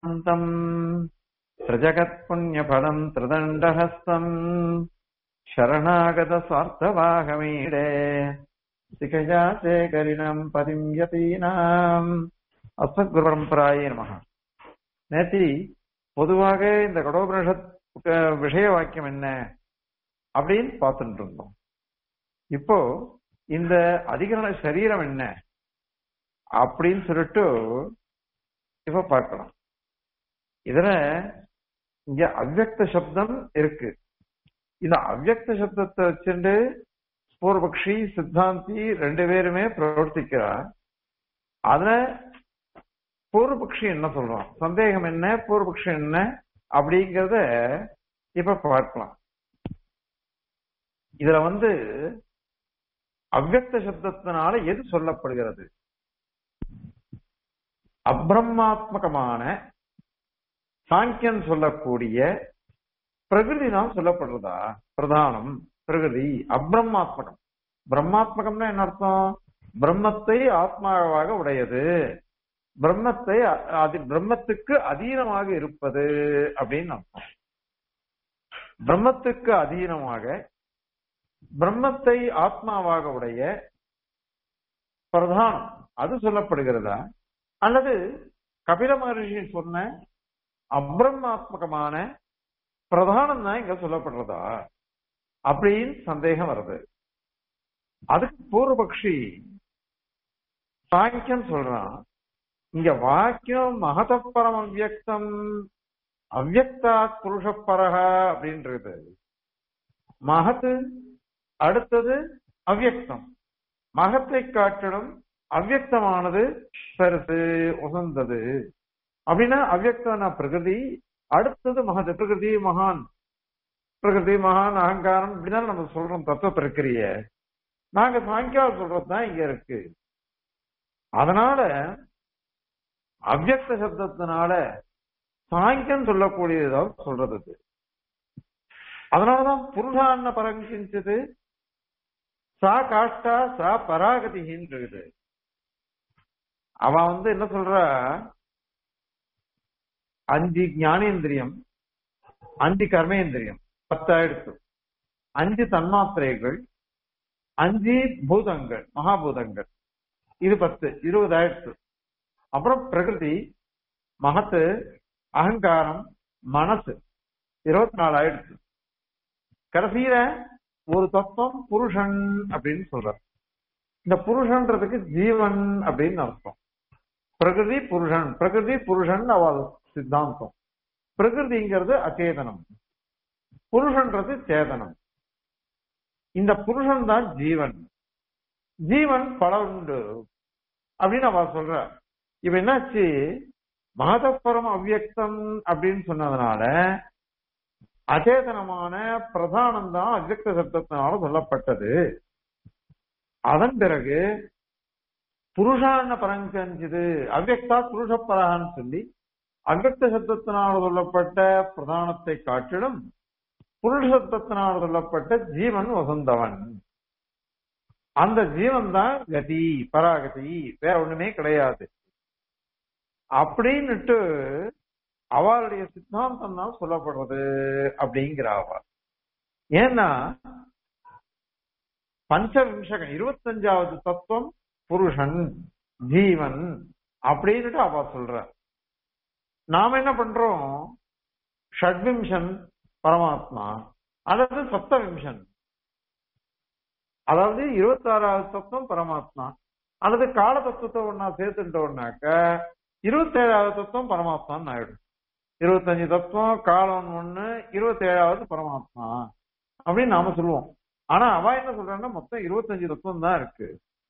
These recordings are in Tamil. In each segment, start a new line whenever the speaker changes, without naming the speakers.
न्तम् सृजगत्पुण्यफलम् त्रिदण्डहस्तम् शरणागतस्वार्थवाहमीडे शिखया शेखरिणम् பதிம் யதீனாம் அஸ்மத் பரம்பராயே நமக நேத்தி பொதுவாக இந்த கடோபனிஷத் அஹ், விஷய வாக்கியம் என்ன அப்படின்னு பார்த்துட்டு இருந்தோம் இப்போ இந்த அதிகரண சரீரம் என்ன அப்படின்னு சொல்லிட்டு இப்ப பார்க்கலாம் இதுல இங்க அவ்வக்த சப்தம் இருக்கு இந்த அவ்வக்த சப்தத்தை வச்சுட்டு பூர்வபக்ஷி சித்தாந்தி ரெண்டு பேருமே பிரவர்த்திக்கிறார் அதுல பூர்வபக்ஷி என்ன சொல்றான் சந்தேகம் என்ன பூர்வபக்ஷி என்ன அப்படிங்கறத இப்ப பார்க்கலாம் இதுல வந்து அவ்வக்த சப்தத்தினால எது சொல்லப்படுகிறது அப்ரஹ்மாத்மகமான சாங்கியன் சொல்லக்கூடிய பிரகிருதி தான் சொல்லப்படுறதா பிரதானம் பிரகிருதி அப்ரஹ்மாத்மகம் பிரம்மாத்மகம்னா என்ன அர்த்தம் பிரம்மத்தை ஆத்மாவாக உடையது பிரம்மத்தை அ- அது பிரம்மத்துக்கு அதீனமாக இருப்பது அப்படின்னு அர்த்தம் பிரம்மத்துக்கு அதீனமாக பிரம்மத்தை ஆத்மாவாக உடைய பிரதானம் அது சொல்லப்படுகிறதா அல்லது கபில மகர்ஷி சொன்ன அப்ரஹ்மாத்மகமான பிரதானம் தான் இங்க சொல்லப்படுறதா அப்படின்னு சந்தேகம் வருது அதுக்கு பூர்வபக்ஷி சாங்கியம் சொல்றான் இங்க வாக்கியம் மகதப்பரம் அவ்யக்தம் அவ்யக்தா புருஷப்பரக அப்படின்றது மகத்து அடுத்தது அவ்யக்தம் மகத்தை காட்டிலும் அவ்யக்தமானது பெருசு உசந்தது அப்படின்னா அவ்யக்தனா பிரகிருதி அடுத்தது மகது பிரகிருதி மகான் பிரகிருதி மகான் அகங்காரம் இப்படிதான் நம்ம சொல்றோம் தத்துவ பிரக்கிரிய நாங்க சாங்கியால் சொல்றதுதான் இங்க இருக்கு அதனால அவ்யக்த சப்தத்தினால சாங்கியம் சொல்லக்கூடியதான் சொல்றது இது. அதனாலதான் புருஷான்ன பரங்கிஞ்சது சா காஷ்டா சா பராகதின்றது அவன் வந்து என்ன சொல்றா அஞ்சு ஞானேந்திரியம் அஞ்சு கர்மேந்திரியம் பத்தாயிரத்து அஞ்சு தன்மாத்திரைகள் அஞ்சு பூதங்கள் மகாபூதங்கள் இது பத்து இருபதாயிரத்து அப்புறம் பிரகிருதி மகத்து அகங்காரம் மனசு இருபத்தி நாலாயிரத்து கடைசியில ஒரு தத்துவம் புருஷன் அப்படின்னு சொல்றார் இந்த புருஷன்றதுக்கு ஜீவன் அப்படின்னு அர்த்தம் பிரகிருதி புருஷன் பிரகிருதி புருஷன் அவ சித்தாந்தம் பிரகிருதிங்கிறது அச்சேதனம் புருஷன்றது சேதனம் இந்த புருஷன் தான் ஜீவன் ஜீவன் பல உண்டு அப்படின்னு அவ சொல்ற இப்ப என்னாச்சு மகதப்பரம் அவ்யக்தம் அப்படின்னு சொன்னதுனால அச்சேதனமான பிரதானம் தான் அவ்யக்த சப்தத்தினால சொல்லப்பட்டது அதன் பிறகு புருஷான பரஞ்சது அவ்யக்தா புருஷப்பரான்னு சொல்லி அவ்யக்த சப்தத்தினால் சொல்லப்பட்ட பிரதானத்தை காட்டிலும் புருஷ சப்தத்தினால் சொல்லப்பட்ட ஜீவன் வசந்தவன் அந்த ஜீவன் தான் கதி பராகதி வேற ஒண்ணுமே கிடையாது அப்படின்னுட்டு அவளுடைய சித்தாந்தம் தான் சொல்லப்படுறது அப்படிங்கிற அவ ஏன்னா பஞ்சவிம்சகம் இருபத்தஞ்சாவது தத்துவம் புருஷன் ஜீவன் அப்படின்னுட்டு அவ சொல்ற நாம என்ன பண்றோம் ஷட்விம்சன் பரமாத்மா அல்லது சப்தவிம்சன் அதாவது இருபத்தாறாவது தத்துவம் பரமாத்மா அல்லது கால தத்துவத்தை ஒன்னா சேர்த்துட்டோம்னாக்க இருபத்தேழாவது தத்துவம் பரமாத்மான்னு ஆயிடும் இருபத்தஞ்சு தத்துவம் காலம் ஒண்ணு இருபத்தேழாவது பரமாத்மா அப்படின்னு நாம சொல்லுவோம் ஆனா அவ என்ன சொல்றான்னா மொத்தம் இருபத்தஞ்சு தத்துவம் தான் இருக்கு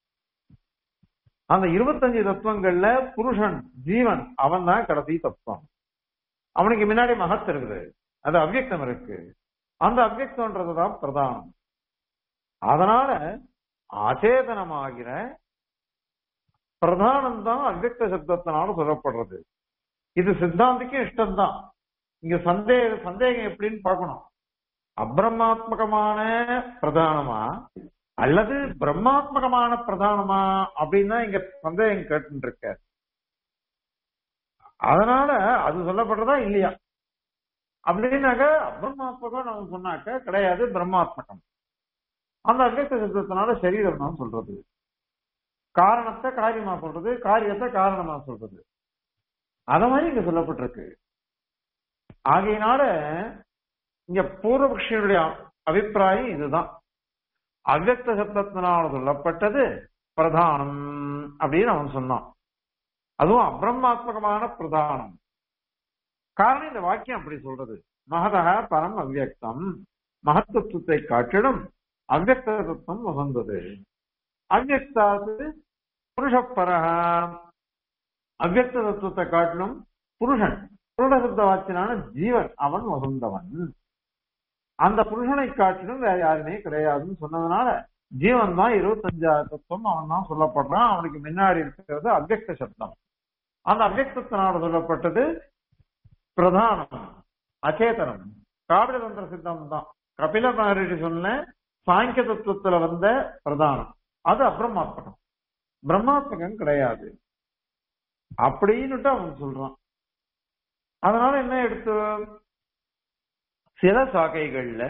அந்த இருபத்தஞ்சு தத்துவங்கள்ல புருஷன் ஜீவன் அவன் தான் கடைசி தத்துவம் அவனுக்கு முன்னாடி மகத் இருக்குது அது அவ்யக்தம் இருக்கு அந்த அவ்யக்தம்ன்றதுதான் பிரதானம் அதனால அச்சேதனமாகிற பிரதானம் தான் அவ்யக்த சப்தத்தினால சொல்லப்படுறது இது சித்தாந்திக்கு இஷ்டம்தான் இங்க சந்தேக சந்தேகம் எப்படின்னு பார்க்கணும் அப்ரமாத்மகமான பிரதானமா அல்லது பிரம்மாத்மகமான பிரதானமா அப்படின்னு தான் இங்க சந்தேகம் கேட்டு இருக்க அதனால அது சொல்லப்படுறதா இல்லையா அப்படின்னாக்க அப்ரமாத்மகம் நம்ம சொன்னாக்க கிடையாது பிரம்மாத்மகம் அந்த அவ்யக்த சப்தத்தினால சரீரம் தான் சொல்றது காரணத்தை காரியமா சொல்றது காரியத்தை காரணமா சொல்றது அத மாதிரி இங்க சொல்லப்பட்டிருக்கு ஆகையினால இங்க பூர்வபக்ஷியுடைய அபிப்பிராயம் இதுதான் அவ்வக்த சப்தத்தினால் சொல்லப்பட்டது பிரதானம் அப்படின்னு அவன் சொன்னான் அதுவும் அப்ரமாத்மகமான பிரதானம் காரணம் இந்த வாக்கியம் அப்படி சொல்றது மகதக பரம் அவ்வியக்தம் மகத்துவத்தை காட்டிடும் அவ்வக்த தத்துவம் வசந்தது அவ்வக்தாது புருஷப்பரக அவ்வக்த தத்துவத்தை காட்டிலும் புருஷன் புருடசப்த வாக்கியனான ஜீவன் அவன் வசந்தவன் அந்த புருஷனை காட்டிலும் வேற யாருமே கிடையாதுன்னு சொன்னதுனால ஜீவன் தான் இருபத்தஞ்சாயிரம் தத்துவம் அவன் தான் சொல்லப்படுறான் அவனுக்கு முன்னாடி இருக்கிறது அவ்வக்த சப்தம் அந்த அவ்வக்தத்தினால சொல்லப்பட்டது பிரதானம் அச்சேதனம் காவிரதந்திர சித்தம் தான் கபில மகரிஷி சொன்ன சாங்கிய தத்துவத்துல வந்த பிரதானம் அது அப்ரமாத்மகம் பிரம்மாத்மகம் கிடையாது அப்படின்னுட்டு அவன் சொல்றான் அதனால என்ன எடுத்து சில சாகைகள்ல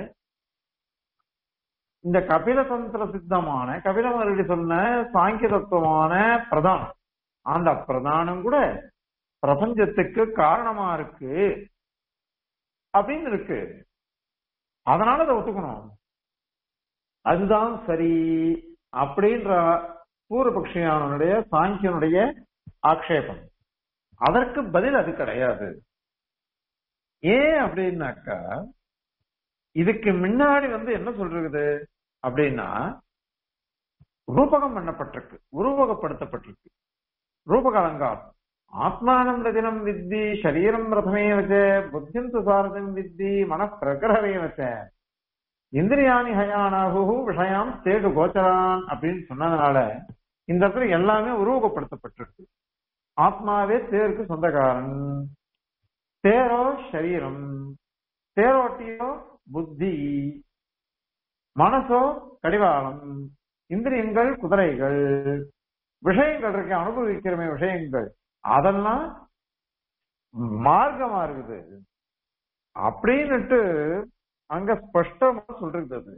இந்த கபில தந்திர சித்தமான கபில மகரிஷி சொன்ன சாங்கிய தத்துவமான பிரதானம் அந்த பிரதானம் கூட பிரபஞ்சத்துக்கு காரணமா இருக்கு அப்படின்னு இருக்கு அதனால அதை ஒத்துக்கணும் அதுதான் சரி அப்படின்ற பூர்வபக்ஷியானுடைய சாங்கியனுடைய ஆக்ஷேபம் அதற்கு பதில் அது கிடையாது ஏன் அப்படின்னாக்கா இதுக்கு முன்னாடி வந்து என்ன சொல்றது அப்படின்னா ரூபகம் பண்ணப்பட்டிருக்கு உருவகப்படுத்தப்பட்டிருக்கு ரூபக அலங்காரம் ஆத்மானம் ரஜனம் வித்தி சரீரம் ரதமே வச்ச புத்தியம் சாரதம் வித்தி மன பிரகிரகமே வச்ச இந்திரியாணி ஹயானாகு விஷயாம் தேடு கோச்சரான் அப்படின்னு சொன்னதுனால இந்த இடத்துல எல்லாமே உருவகப்படுத்தப்பட்டிருக்கு ஆத்மாவே தேருக்கு சொந்தக்காரன் தேரோ சரீரம் தேரோட்டியோ புத்தி மனசோ கடிவாளம் இந்திரியங்கள் குதிரைகள் விஷயங்கள் இருக்க அனுபவிக்கிறமே விஷயங்கள் அதெல்லாம் மார்க்கமா இருக்குது அப்படின்னுட்டு அங்க ஸ்பஷ்டமா சொல்றது அது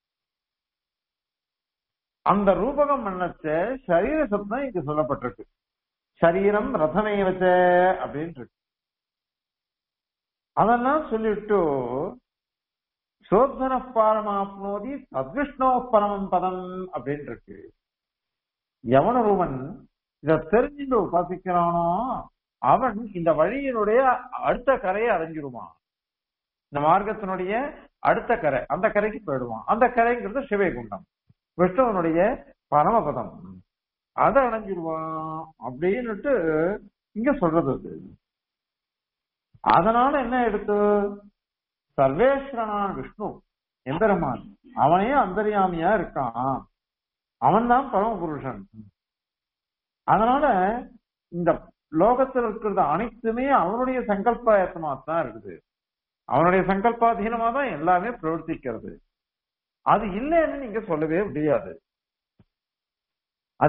அந்த ரூபகம் பண்ணச்ச சரீர சப்தம் இங்க சொல்லப்பட்டிருக்கு சரீரம் ரதமே வச்ச அப்படின்னு இருக்கு அதெல்லாம் சொல்லிட்டு சோதன பாரமாப்னோதி சத்விஷ்ணோ பரமம் பதம் அப்படின்னு இருக்கு எவனொருவன் இத தெரிஞ்சுட்டு உபாசிக்கிறானோ அவன் இந்த வழியினுடைய அடுத்த கரையை அடைஞ்சிருவான் இந்த மார்க்கத்தினுடைய அடுத்த கரை அந்த கரைக்கு போயிடுவான் அந்த கரைங்கிறது சிவகுண்டம் விஷ்ணுவனுடைய பரமபதம் அதை அடைஞ்சிருவான் அப்படின்னுட்டு இங்க சொல்றது அது அதனால என்ன எடுத்து சர்வேஸ்வரனான விஷ்ணு எம்பெருமான் அவனே அந்தரியாமியா இருக்கான் அவன் தான் பரமபுருஷன் அதனால இந்த லோகத்தில் இருக்கிறது அனைத்துமே அவனுடைய சங்கல்பயத்தமா தான் இருக்குது அவனுடைய சங்கல்பாதீனமா தான் எல்லாமே பிரவர்த்திக்கிறது அது இல்லைன்னு நீங்க சொல்லவே முடியாது அது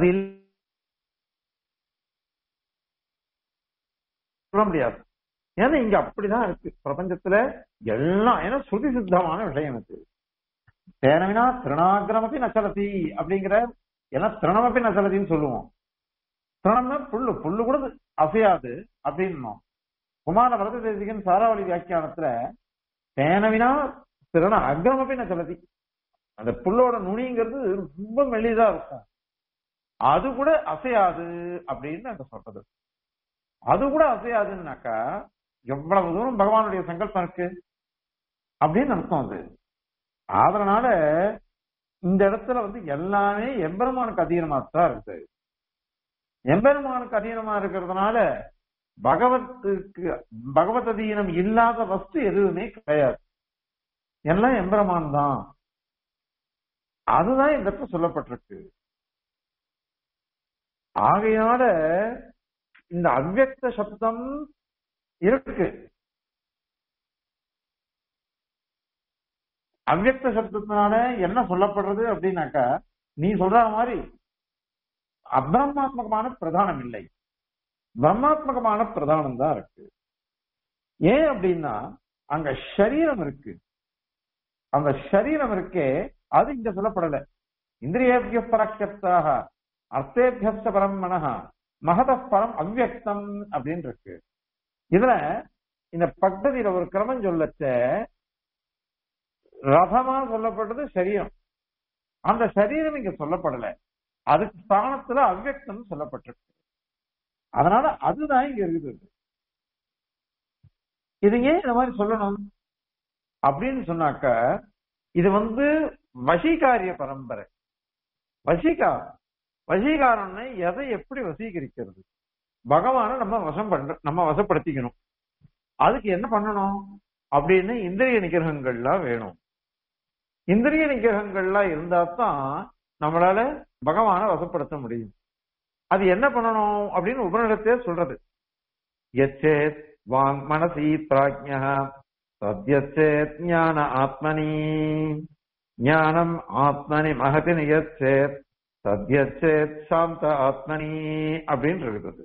சொல்ல முடியாது ஏன்னா இங்க அப்படிதான் இருக்கு பிரபஞ்சத்துல எல்லாம் ஏன்னா ஸ்ருதி சித்தமான விஷயம் இது தேனவினா திருணாகிரமப்பி நச்சலதி அப்படிங்கிற ஏன்னா திருணமப்பி நச்சலத்தின்னு சொல்லுவோம் திருணம்னா புல்லு புல்லு கூட அசையாது அப்படின்னோம் குமார வரத தேசிகன் சாராவளி வியாக்கியானத்துல தேனவினா திறன அக்ரமப்பி நச்சலதி அந்த புல்லோட நுனிங்கிறது ரொம்ப மெல்லிதா இருக்கும் அது கூட அசையாது அப்படின்னு அங்க சொல்றது அது கூட அசையாதுன்னாக்கா எவ்வளவு தூரம் பகவானுடைய சங்கல்பம் இருக்கு அப்படின்னு அர்த்தம் அது அதனால இந்த இடத்துல வந்து எல்லாமே எம்பெருமானுக்கு அதீனமா தான் இருக்குது எம்பெருமானுக்கு அதீனமா இருக்கிறதுனால பகவத்துக்கு பகவத் அதீனம் இல்லாத வஸ்து எதுவுமே கிடையாது எல்லாம் எம்பெருமான் தான் அதுதான் இந்த இடத்துல சொல்லப்பட்டிருக்கு ஆகையால இந்த அவ்வக்த சப்தம் இருக்கு அவ்வக்த சப்தத்தினால என்ன சொல்லப்படுறது அப்படின்னாக்கா நீ சொல்ற மாதிரி அப்ரமாத்மகமான பிரதானம் இல்லை பிரம்மாத்மகமான பிரதானம் தான் இருக்கு ஏன் அப்படின்னா அங்க சரீரம் இருக்கு அந்த சரீரம் இருக்கே அது இங்க சொல்லப்படல இந்திரியேபிய பரக்கியத்தாக அர்த்தேபியஸ்த பரம் மனஹ மகத பரம் அவ்வியக்தம் அப்படின்னு இருக்கு இதுல இந்த பக்ததியில ஒரு கிரமம் சொல்லச்ச ரதமா சொல்லப்பட்டது சரீரம் அந்த சரீரம் இங்க சொல்லப்படல அதுக்கு ஸ்தானத்துல அவ்வியக்தம் சொல்லப்பட்டிருக்கு அதனால அதுதான் இங்க இருக்குது இது ஏன் இந்த மாதிரி சொல்லணும் அப்படின்னு சொன்னாக்க இது வந்து வசீகாரிய பரம்பரை வசீகாரம் வசீகாரம்னு எதை எப்படி வசீகரிக்கிறது பகவானை நம்ம வசம் பண்ற நம்ம வசப்படுத்திக்கணும் அதுக்கு என்ன பண்ணணும் அப்படின்னு இந்திரிய நிகிரகங்கள்லாம் வேணும் இந்திரிய நிகிரகங்கள்லாம் இருந்தா தான் நம்மளால பகவானை வசப்படுத்த முடியும் அது என்ன பண்ணணும் அப்படின்னு உபநிடத்தே சொல்றது எச்சேத் வாங் மனசி பிராஜ்யா சத்யச்சேத் ஞான ஆத்மனி ஞானம் ஆத்மனி மகதி நியச்சேத் சத்யச்சேத் சாந்த ஆத்மனி அப்படின்னு இருக்குது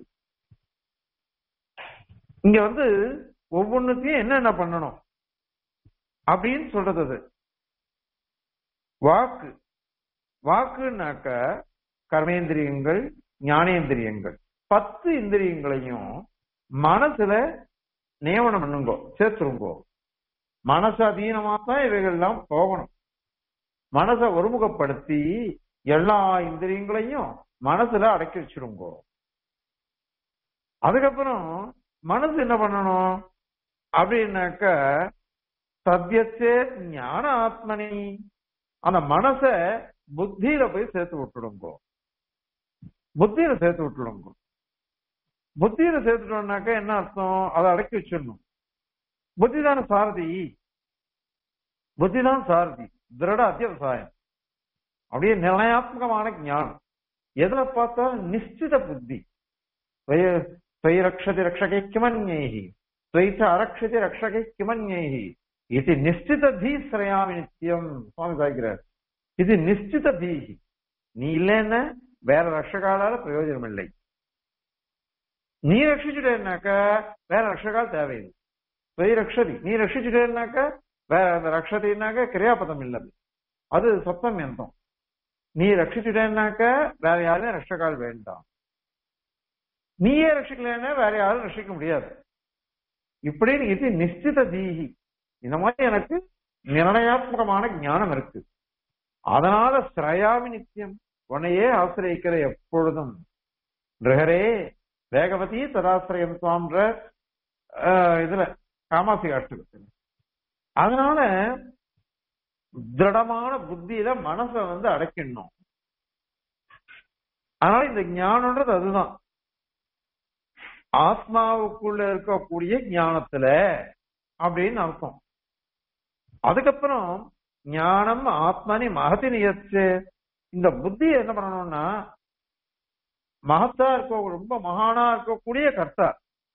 இங்க வந்து ஒவ்வொன்றுத்தையும் என்னென்ன பண்ணணும் அப்படின்னு சொல்றது அது வாக்கு வாக்குனாக்க கர்மேந்திரியங்கள் ஞானேந்திரியங்கள் பத்து இந்திரியங்களையும் மனசுல நியமனம் பண்ணுங்கோ சேர்த்துருங்கோ மனசு அதீனமா தான் இவைகள்லாம் போகணும் மனசை ஒருமுகப்படுத்தி எல்லா இந்திரியங்களையும் மனசுல அடக்கி வச்சிருங்கோ அதுக்கப்புறம் மனசு என்ன பண்ணணும் அப்படின்னாக்க சத்தியச்சே ஞான ஆத்மனி அந்த மனச புத்தியில போய் சேர்த்து விட்டுடுங்கோ புத்தியில சேர்த்து விட்டுடுங்க புத்தியில சேர்த்துட்டோம்னாக்க என்ன அர்த்தம் அதை அடக்கி வச்சிடணும் புத்தி தானே சாரதி புத்தி தான் சாரதி திருட அத்தியவசாயம் அப்படியே நிர்ணயாத்மகமான ஞானம் எதுல பார்த்தா நிச்சித புத்தி ஸ்வை ரக்ஷதி ரக்ஷகை கிமன்யைஹி ஸ்வைச்ச அரக்ஷதி ரக்ஷகை கிமன்யைஹி இது நிச்சித தீ சிரயாமி நித்தியம் சுவாமி சாய்க்கிறார் இது நிச்சித தீஹி நீ இல்லைன்னா வேற ரக்ஷகாலால பிரயோஜனம் இல்லை நீ ரட்சிச்சுட்டேன்னாக்க வேற ரக்ஷகால் தேவையில்லை ஸ்வை ரக்ஷதி நீ ரட்சிச்சுட்டேன்னாக்க வேற அந்த ரக்ஷதினாக்க கிரியாபதம் இல்லை அது சத்தம் எந்தம் நீ ரட்சிச்சுட்டேன்னாக்க வேற யாரும் ரட்சகால் வேண்டாம் நீயே ரட்சிக்கலன்னா வேற யாரும் ரட்சிக்க முடியாது இப்படின்னு இது நிச்சித தீஹி இந்த மாதிரி எனக்கு நிர்ணயாத்மகமான ஞானம் இருக்கு அதனால ஸ்ரயாமி நித்தியம் உன்னையே ஆசிரியக்கிற எப்பொழுதும் ரிஹரே வேகவதி ததாசிரியம் சுவாம்ன்ற இதுல காமாசி காட்டு அதனால திருடமான புத்தியில மனசை வந்து அடக்கிடணும் அதனால இந்த ஞானம்ன்றது அதுதான் ஆத்மாவுக்குள்ள இருக்கக்கூடிய ஞானத்துல அப்படின்னு அர்த்தம் அதுக்கப்புறம் ஞானம் ஆத்மனி மகதி நியச்சு இந்த புத்தி என்ன பண்ணணும்னா மகத்தா இருக்க ரொம்ப மகானா இருக்கக்கூடிய கர்த்தா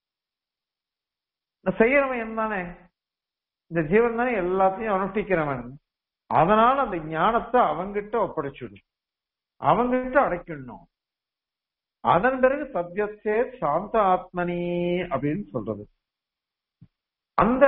இந்த செய்யறவன் என்னதானே இந்த ஜீவன் தானே எல்லாத்தையும் அனுஷ்டிக்கிறவன் அதனால அந்த ஞானத்தை அவங்கிட்ட ஒப்படைச்சிடும் அவங்கிட்ட அடைக்கணும் அதன் பிறகு சத்யத்தே சாந்த ஆத்மனி அப்படின்னு சொல்றது அந்த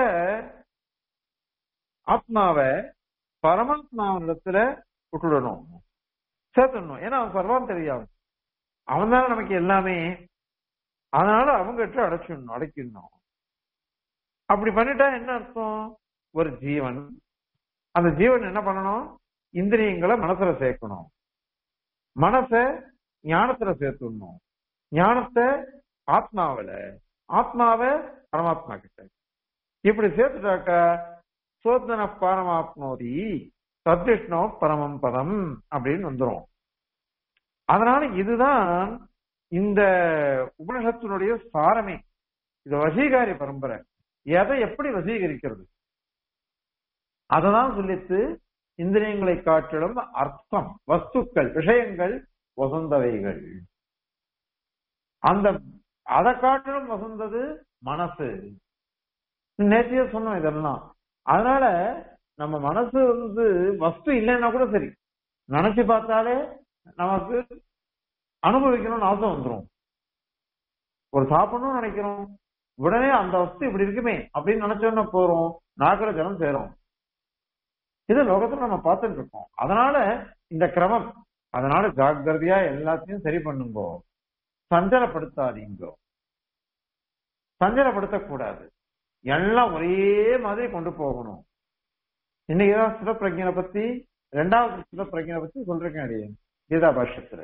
ஆத்மாவை பரமாத்மாவிடத்துல விட்டுடணும் சேர்த்துடணும் ஏன்னா அவன் சர்வான் தெரியாது அவன் தானே நமக்கு எல்லாமே அதனால அவங்ககிட்ட அடைச்சிடணும் அடைக்கிடணும் அப்படி பண்ணிட்டா என்ன அர்த்தம் ஒரு ஜீவன் அந்த ஜீவன் என்ன பண்ணணும் இந்திரியங்களை மனசுல சேர்க்கணும் மனச ஞானத்துல சேர்த்துடணும் ஞானத்தை ஆத்மாவில ஆத்மாவை பரமாத்மா கிட்ட இப்படி சேர்த்துட்டாக்க சோதன பரமாத்மோதி சத்விஷ்ணோ பரமம் பதம் அப்படின்னு வந்துரும் அதனால இதுதான் இந்த உபனிஷத்தினுடைய சாரமே இது வசீகாரி பரம்பரை எதை எப்படி வசீகரிக்கிறது அததான் சொல்லித்து இந்திரியங்களை காட்டிலும் அர்த்தம் வஸ்துக்கள் விஷயங்கள் வசந்தவைகள் அந்த அதை காட்டிலும் வசந்தது மனசு நேற்றைய சொன்னோம் இதெல்லாம் அதனால நம்ம மனசு வந்து வஸ்து இல்லைன்னா கூட சரி நினைச்சு பார்த்தாலே நமக்கு அனுபவிக்கணும்னு ஆசை வந்துடும் ஒரு சாப்பிடணும்னு நினைக்கிறோம் உடனே அந்த வஸ்து இப்படி இருக்குமே அப்படின்னு நினைச்சோன்னா போறோம் நாக்கிற ஜலம் சேரும் இது லோகத்துல நம்ம பார்த்துட்டு இருக்கோம் அதனால இந்த கிரமம் அதனால ஜாக்கிரதையா எல்லாத்தையும் சரி பண்ணுங்கோ சஞ்சலப்படுத்தாதீங்கோ சஞ்சலப்படுத்தக்கூடாது எல்லாம் ஒரே மாதிரி கொண்டு போகணும் இன்னைக்கு தான் சிவப்பிரஜனை பத்தி ரெண்டாவது சிவப்பிரஜனை பத்தி சொல்றேன் அடியே கீதா பாஷ்யத்துல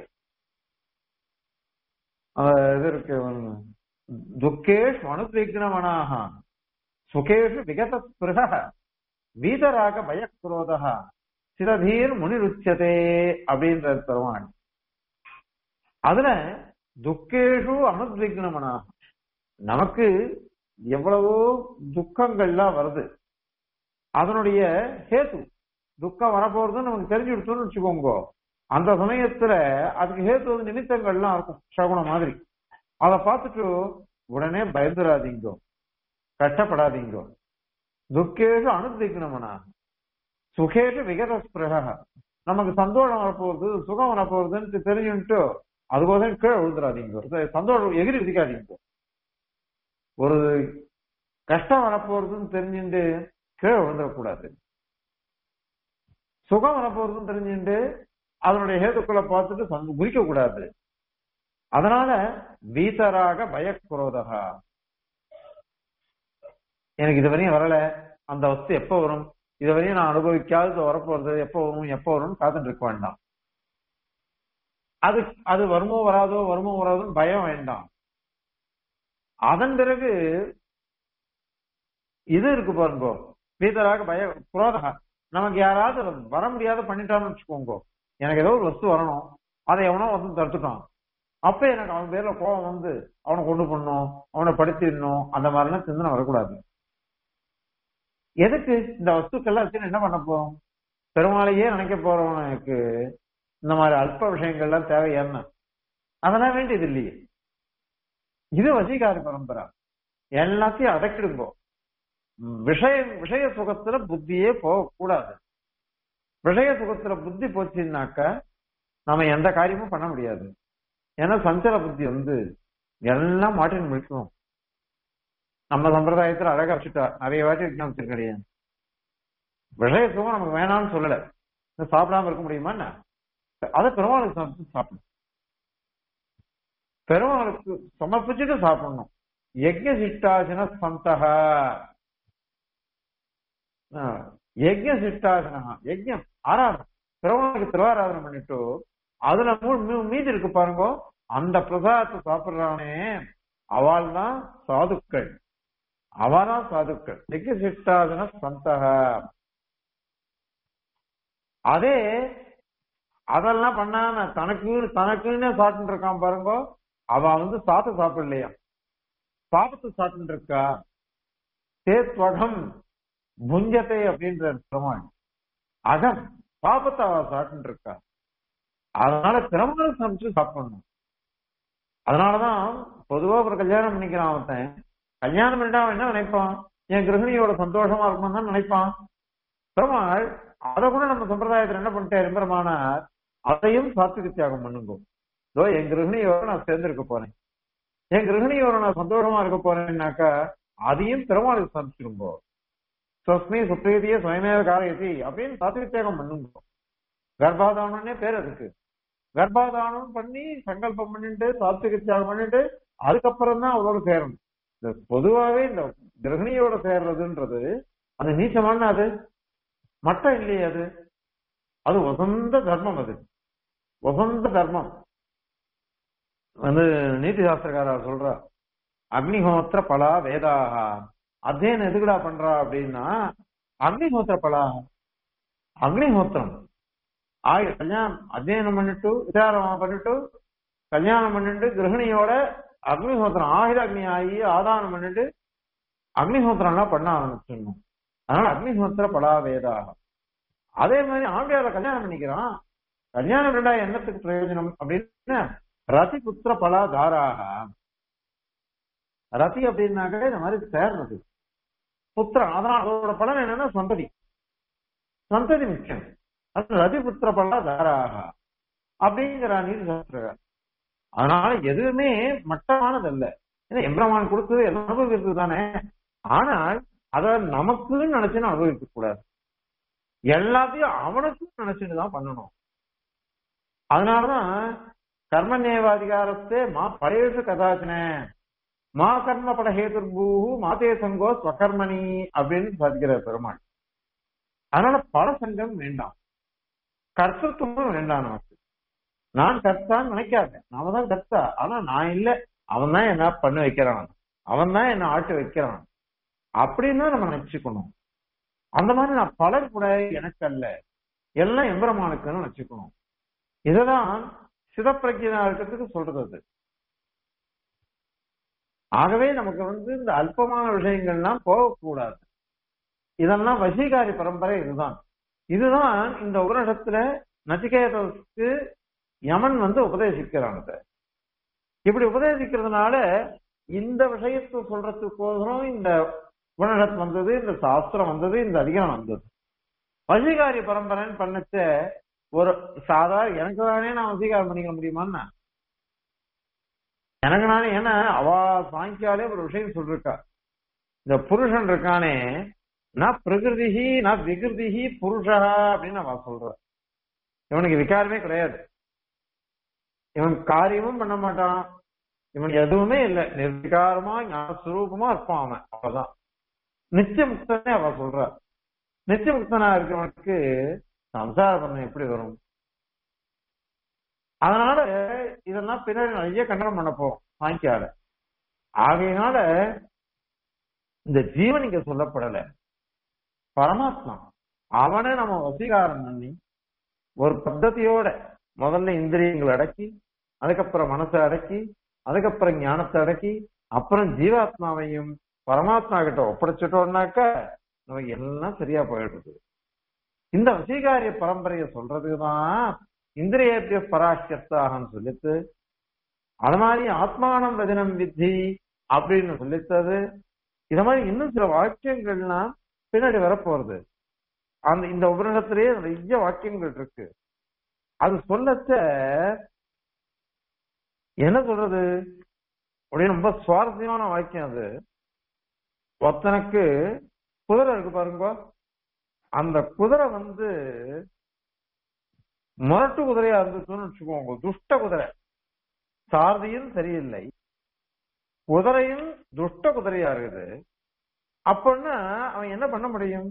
இது இருக்கு துக்கேஷ் அனுவிக்னமனாக சுகேஷு விகத ஸ்பிருக வீதராக பயக்ரோதா சிரதீர் முனிருச்சதே அப்படின்ற பெருமான் அதுல துக்கேஷு அனுவிக்னமனாக நமக்கு எவ்வளவோ துக்கங்கள்லாம் வருது அதனுடைய ஹேத்து துக்கம் வரப்போறதுன்னு நமக்கு தெரிஞ்சு விடுத்தோம்னு வச்சுக்கோங்க அந்த சமயத்துல அதுக்கு ஹேத்து வந்து நிமித்தங்கள்லாம் இருக்கும் சகுனம் மாதிரி அதை பார்த்துட்டு உடனே பயந்துராதீங்கோ கஷ்டப்படாதீங்கோ துக்கேஷு அனுதிக்கணும்னா சுகேஷு விகத ஸ்பிரக நமக்கு சந்தோஷம் வரப்போகுது சுகம் வரப்போகுதுன்னு தெரிஞ்சுட்டு அதுபோதும் கீழே விழுந்துடாதீங்க சந்தோஷம் எகிரி விதிக்காதீங்க ஒரு கஷ்டம் வரப்போறதுன்னு தெரிஞ்சுட்டு கீழே விழுந்துடக்கூடாது சுகம் வரப்போறதுன்னு தெரிஞ்சுட்டு அதனுடைய ஹேதுக்களை பார்த்துட்டு குறிக்க கூடாது அதனால வீதராக பயக்குரோதகா எனக்கு இது வரையும் வரல அந்த வஸ்து எப்ப வரும் இது வரையும் நான் அனுபவிக்காதது வரப்போறது எப்ப வரும் எப்ப வரும்னு காத்துட்டு இருக்க வேண்டாம் அது அது வருமோ வராதோ வருமோ வராதோன்னு பயம் வேண்டாம் அதன் பிறகு இது இருக்கு பாருங்க வீதராக பய குரோதகா நமக்கு யாராவது வர முடியாத பண்ணிட்டான்னு வச்சுக்கோங்க எனக்கு ஏதோ ஒரு வஸ்து வரணும் அதை எவனோ வந்து தடுத்துட்டான் அப்ப எனக்கு அவன் பேர்ல கோபம் வந்து அவனை கொண்டு பண்ணும் அவனை படுத்திடணும் அந்த மாதிரிலாம் சிந்தனை வரக்கூடாது எதுக்கு இந்த வஸ்துக்கள்லாம் வச்சு என்ன பண்ண போறோம் பெருமாளையே நினைக்க போறவனுக்கு இந்த மாதிரி அல்ப விஷயங்கள்லாம் தேவை என்ன அதெல்லாம் வேண்டியது இல்லையே இது வசீகார பரம்பரா எல்லாத்தையும் அடக்கிடுங்கோ விஷய விஷய சுகத்துல புத்தியே போகக்கூடாது விஷய சுகத்துல புத்தி போச்சுன்னாக்க நாம எந்த காரியமும் பண்ண முடியாது ஏன்னா சஞ்சல புத்தி வந்து எல்லாம் மாட்டின்னு முடிக்கணும் நம்ம சம்பிரதாயத்துல அழகா வச்சுட்டா நிறைய வாட்டி விஜயம் வச்சிருக்கேன் விஷய சுகம் நமக்கு வேணாம்னு சொல்லல சாப்பிடாம இருக்க முடியுமா என்ன அதை பெருமாளுக்கு சமர்ப்பிச்சு சாப்பிடணும் பெருமாளுக்கு சமர்ப்பிச்சுட்டு சாப்பிடணும் யஜ்ய சிட்டாசன சந்தகா யஜ்ய சிட்டாசனா யஜ்யம் ஆராதனை பெருமாளுக்கு திருவாராதனை பண்ணிட்டு அதுல மீதி இருக்கு பாருங்க அந்த பிரசாதத்தை சாப்பிடுறானே அவள் தான் சாதுக்கள் அவதான் சாதுக்கள் யஜ்ய சிட்டாசன சந்தகா அதே அதெல்லாம் பண்ணாம தனக்கு தனக்குன்னு சாப்பிட்டு இருக்கான் பாருங்க அவ வந்து சாத்து சாப்பிடலையா பாபத்தை சாப்பிட்டு இருக்கா சேத்வகம் புஞ்சத்தை அப்படின்ற பெருமாள் அகம் பாபத்தை அவ சாப்பிட்டு இருக்கா அதனால திறமையை சமைச்சு சாப்பிடணும் அதனாலதான் பொதுவா ஒரு கல்யாணம் பண்ணிக்கிறான் ஒருத்தன் கல்யாணம் பண்ணிட்டா அவன் என்ன நினைப்பான் என் கிரகணியோட சந்தோஷமா இருக்கணும் தான் நினைப்பான் பெருமாள் அதை கூட நம்ம சம்பிரதாயத்துல என்ன பண்ணிட்டாரு பெருமானார் அதையும் சாத்விக தியாகம் பண்ணுங்க இதோ என் கிரகணியோட நான் சேர்ந்திருக்க போறேன் என் கிரகணியோட நான் சந்தோஷமா இருக்க போறேன்னாக்கா அதையும் பெருமாளுக்கு சமைச்சிருங்கோ ஸ்வஸ்மி சுப்ரீதிய சுயமேவ காரயதி அப்படின்னு சாத்விக தியாகம் பண்ணுங்க கர்ப்பாதானே பேர் அதுக்கு கர்ப்பாதானம் பண்ணி சங்கல்பம் பண்ணிட்டு சாத்விக தியாகம் பண்ணிட்டு அதுக்கப்புறம் தான் அவரோட சேரணும் இந்த பொதுவாவே இந்த கிரகணியோட சேர்றதுன்றது அது நீச்சமான அது மட்டம் இல்லையே அது அது வசந்த தர்மம் அது வசந்த தர்மம் வந்து நீதி சாஸ்திரக்காரர் சொல்ற அக்னிஹோத்திர பலா வேதாக அத்தியனம் எதுக்குடா பண்றா அப்படின்னா அக்னிஹோத்திர பலா அக்னிஹோத்திரம் ஆயு கல்யாணம் அத்தியனம் பண்ணிட்டு விசாரம் பண்ணிட்டு கல்யாணம் பண்ணிட்டு கிரகணியோட அக்னிஹோத்திரம் ஆயுத அக்னி ஆகி ஆதானம் பண்ணிட்டு அக்னிஹோத்திரம்லாம் பண்ண ஆரம்பிச்சிடணும் அதனால அக்னிஹோத்திர பலா வேதாக அதே மாதிரி ஆம்பியார கல்யாணம் பண்ணிக்கிறான் கல்யாணம் ரெண்டா என்னத்துக்கு பிரயோஜனம் அப்படின்னு ரதி புத்திர பலா தாராக ரதி அப்படின்னாக்க இந்த மாதிரி சேர்றது புத்திரம் அதனால அதோட பலன் என்னன்னா சந்ததி சந்ததி முக்கியம் அது ரதி புத்திர பலா தாராக அப்படிங்கிற நீதி சாஸ்திர அதனால எதுவுமே மட்டமானது அல்ல ஏன்னா எம்பிரமான் கொடுத்தது எல்லாம் அனுபவிக்கிறது தானே ஆனால் அத நமக்குன்னு நினைச்சுன்னு அனுபவிக்க கூடாது எல்லாத்தையும் அவனுக்கும் நினைச்சுட்டு தான் பண்ணணும் அதனாலதான் கர்மநேவாதிகாரத்தை மா பழையசு கதாச்சன மா கர்ம பட ஹேதுர்பூஹு மாதே சங்கோ ஸ்வகர்மணி அப்படின்னு சாதிக்கிறார் பெருமாள் அதனால பல சங்கம் வேண்டாம் கர்த்தத்துவம் வேண்டாம் நமக்கு நான் கர்த்தான்னு நினைக்காத நாம தான் கர்த்தா ஆனா நான் இல்ல அவன் தான் என்ன பண்ண வைக்கிறான் அவன் தான் என்ன ஆட்டு வைக்கிறான் அப்படின்னு நம்ம நினைச்சுக்கணும் அந்த மாதிரி நான் பலர் கூட எனக்கு அல்ல எல்லாம் எம்பெருமானுக்குன்னு நினைச்சுக்கணும் இதுதான் சிதப்பிரஜனா இருக்கிறதுக்கு சொல்றது அது ஆகவே நமக்கு வந்து இந்த அல்பமான விஷயங்கள்லாம் போகக்கூடாது இதெல்லாம் வசீகாரி பரம்பரை இதுதான் இதுதான் இந்த உபனிஷத்துல நச்சிகேதத்துக்கு யமன் வந்து உபதேசிக்கிறான் இதை. இப்படி உபதேசிக்கிறதுனால இந்த விஷயத்தை சொல்றதுக்கோசரம் இந்த உபனிஷத் வந்தது இந்த சாஸ்திரம் வந்தது இந்த அதிகாரம் வந்தது வசீகாரி பரம்பரைன்னு பண்ணச்ச ஒரு சாதாரண எனக்கு தானே நான் வசீகாரம் பண்ணிக்க முடியுமான்னா எனக்கு நானே ஏன்னா அவ சாங்கியாலே ஒரு விஷயம் சொல்லிருக்கா இந்த புருஷன் இருக்கானே நான் பிரகிருதிஹி நான் விகிருதிஹி புருஷா அப்படின்னு அவ சொல்ற இவனுக்கு விகாரமே கிடையாது இவன் காரியமும் பண்ண மாட்டான் இவன் எதுவுமே இல்லை நிர்விகாரமா ஞானஸ்வரூபமா இருப்பான் அவன் அவ்வளவுதான் நித்திய முக்தனே அவ சொல்ற நித்திய முக்தனா இருக்கிறவனுக்கு சம்சார பண்ணம் எப்படி வரும் அதனால இதெல்லாம் பின்னாடி நிறைய கண்டனம் பண்ண போறோம் சாங்கியால ஆகையினால இந்த ஜீவன் இங்க சொல்லப்படல பரமாத்மா அவனை நம்ம வசீகாரம் பண்ணி ஒரு பத்ததியோட முதல்ல இந்திரியங்களை அடக்கி அதுக்கப்புறம் மனசை அடக்கி அதுக்கப்புறம் ஞானத்தை அடக்கி அப்புறம் ஜீவாத்மாவையும் பரமாத்மா கிட்ட ஒப்படைச்சிட்டோம்னாக்க நமக்கு எல்லாம் சரியா போயிடுது இந்த வசீகாரிய பரம்பரையை சொல்றதுக்குதான் இந்திரியேபிய பராஷ்யத்தாகன்னு சொல்லித்து அது மாதிரி ஆத்மானம் வஜனம் வித்தி அப்படின்னு சொல்லித்தது இத மாதிரி இன்னும் சில வாக்கியங்கள்லாம் பின்னாடி வரப்போறது அந்த இந்த உபநிடத்திலேயே நிறைய வாக்கியங்கள் இருக்கு அது சொல்லச்ச என்ன சொல்றது அப்படின்னு ரொம்ப சுவாரஸ்யமான வாக்கியம் அது ஒருத்தனுக்கு குதிரை இருக்கு பாருங்க அந்த குதிரை வந்து முரட்டு குதிரையா இருந்துச்சுன்னு வச்சுக்கோங்க துஷ்ட குதிரை சாரதியும் சரியில்லை குதிரையும் துஷ்ட குதிரையா இருக்குது அப்படின்னா அவன் என்ன பண்ண முடியும்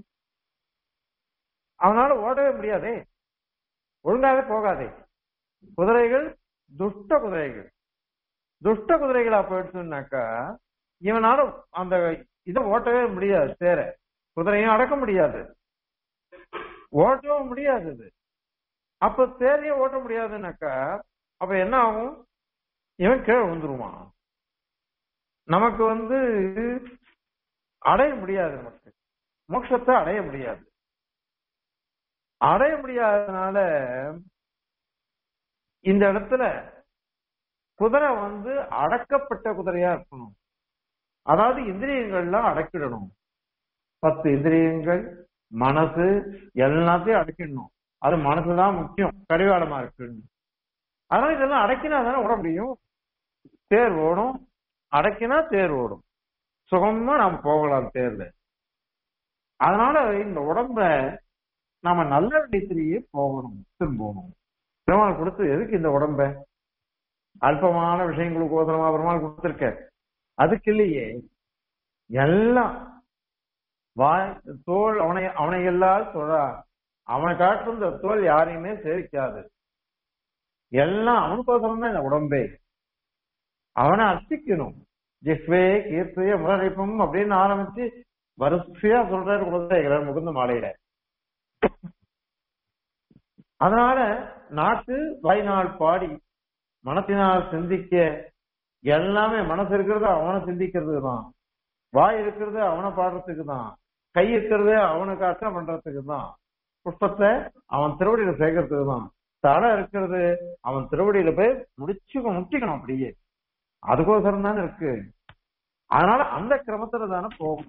அவனால ஓடவே முடியாதே ஒழுங்காவே போகாதே குதிரைகள் துஷ்ட குதிரைகள் துஷ்ட குதிரைகளா போயிடுச்சுன்னாக்கா இவனால அந்த இதை ஓட்டவே முடியாது சேர குதிரையும் அடக்க முடியாது ஓட்டவும் முடியாது இது அப்ப தேரைய ஓட்ட முடியாதுன்னாக்கா அப்ப என்ன ஆகும் இவன் கீழே விழுந்துருவான் நமக்கு வந்து அடைய முடியாது நமக்கு மோட்சத்தை அடைய முடியாது அடைய முடியாததுனால இந்த இடத்துல குதிரை வந்து அடக்கப்பட்ட குதிரையா இருக்கணும் அதாவது இந்திரியங்கள்லாம் அடக்கிடணும் பத்து இந்திரியங்கள் மனசு எல்லாத்தையும் அடக்கிடணும் அது மனசுதான் முக்கியம் கடிவாளமா இருக்கு அதனால இதெல்லாம் அடக்கினா தானே ஓட முடியும் தேர் ஓடும் அடக்கினா தேர் ஓடும் சுகமா நாம் போகலாம் தேர்ல அதனால இந்த உடம்ப நாம நல்ல இடத்திலேயே போகணும் திரும்பணும் பெருமாள் கொடுத்து எதுக்கு இந்த உடம்ப அல்பமான விஷயங்களுக்கு ஓதனமா பெருமாள் கொடுத்திருக்க அதுக்கு இல்லையே எல்லாம் வாய் தோல் அவனை அவனை எல்லாம் சொல்றா அவனை காட்டும் இந்த தோல் யாரையுமே சேரிக்காது எல்லாம் அவனுக்கோசரம் தான் இந்த உடம்பே அவனை அர்ச்சிக்கணும் ஜிஹ்வே கீர்த்திய முரளிப்பம் அப்படின்னு ஆரம்பிச்சு வரிசையா சொல்றாரு குலதேகரர் முகுந்த மாலையில அதனால நாக்கு வாய்நாள் பாடி மனத்தினால் சிந்திக்க எல்லாமே மனசு இருக்கிறது அவனை சிந்திக்கிறது தான் வாய் இருக்கிறது அவனை பாடுறதுக்கு தான் கை இருக்கிறது அவனுக்கு அர்த்தம் பண்றதுக்கு தான் புஷ்பத்தை அவன் திருவடியில சேர்க்கறதுக்கு தான் தலை இருக்கிறது அவன் திருவடியில போய் முடிச்சு முட்டிக்கணும் அப்படியே அதுக்கோசரம் தானே இருக்கு அதனால அந்த கிரமத்துல தானே போகும்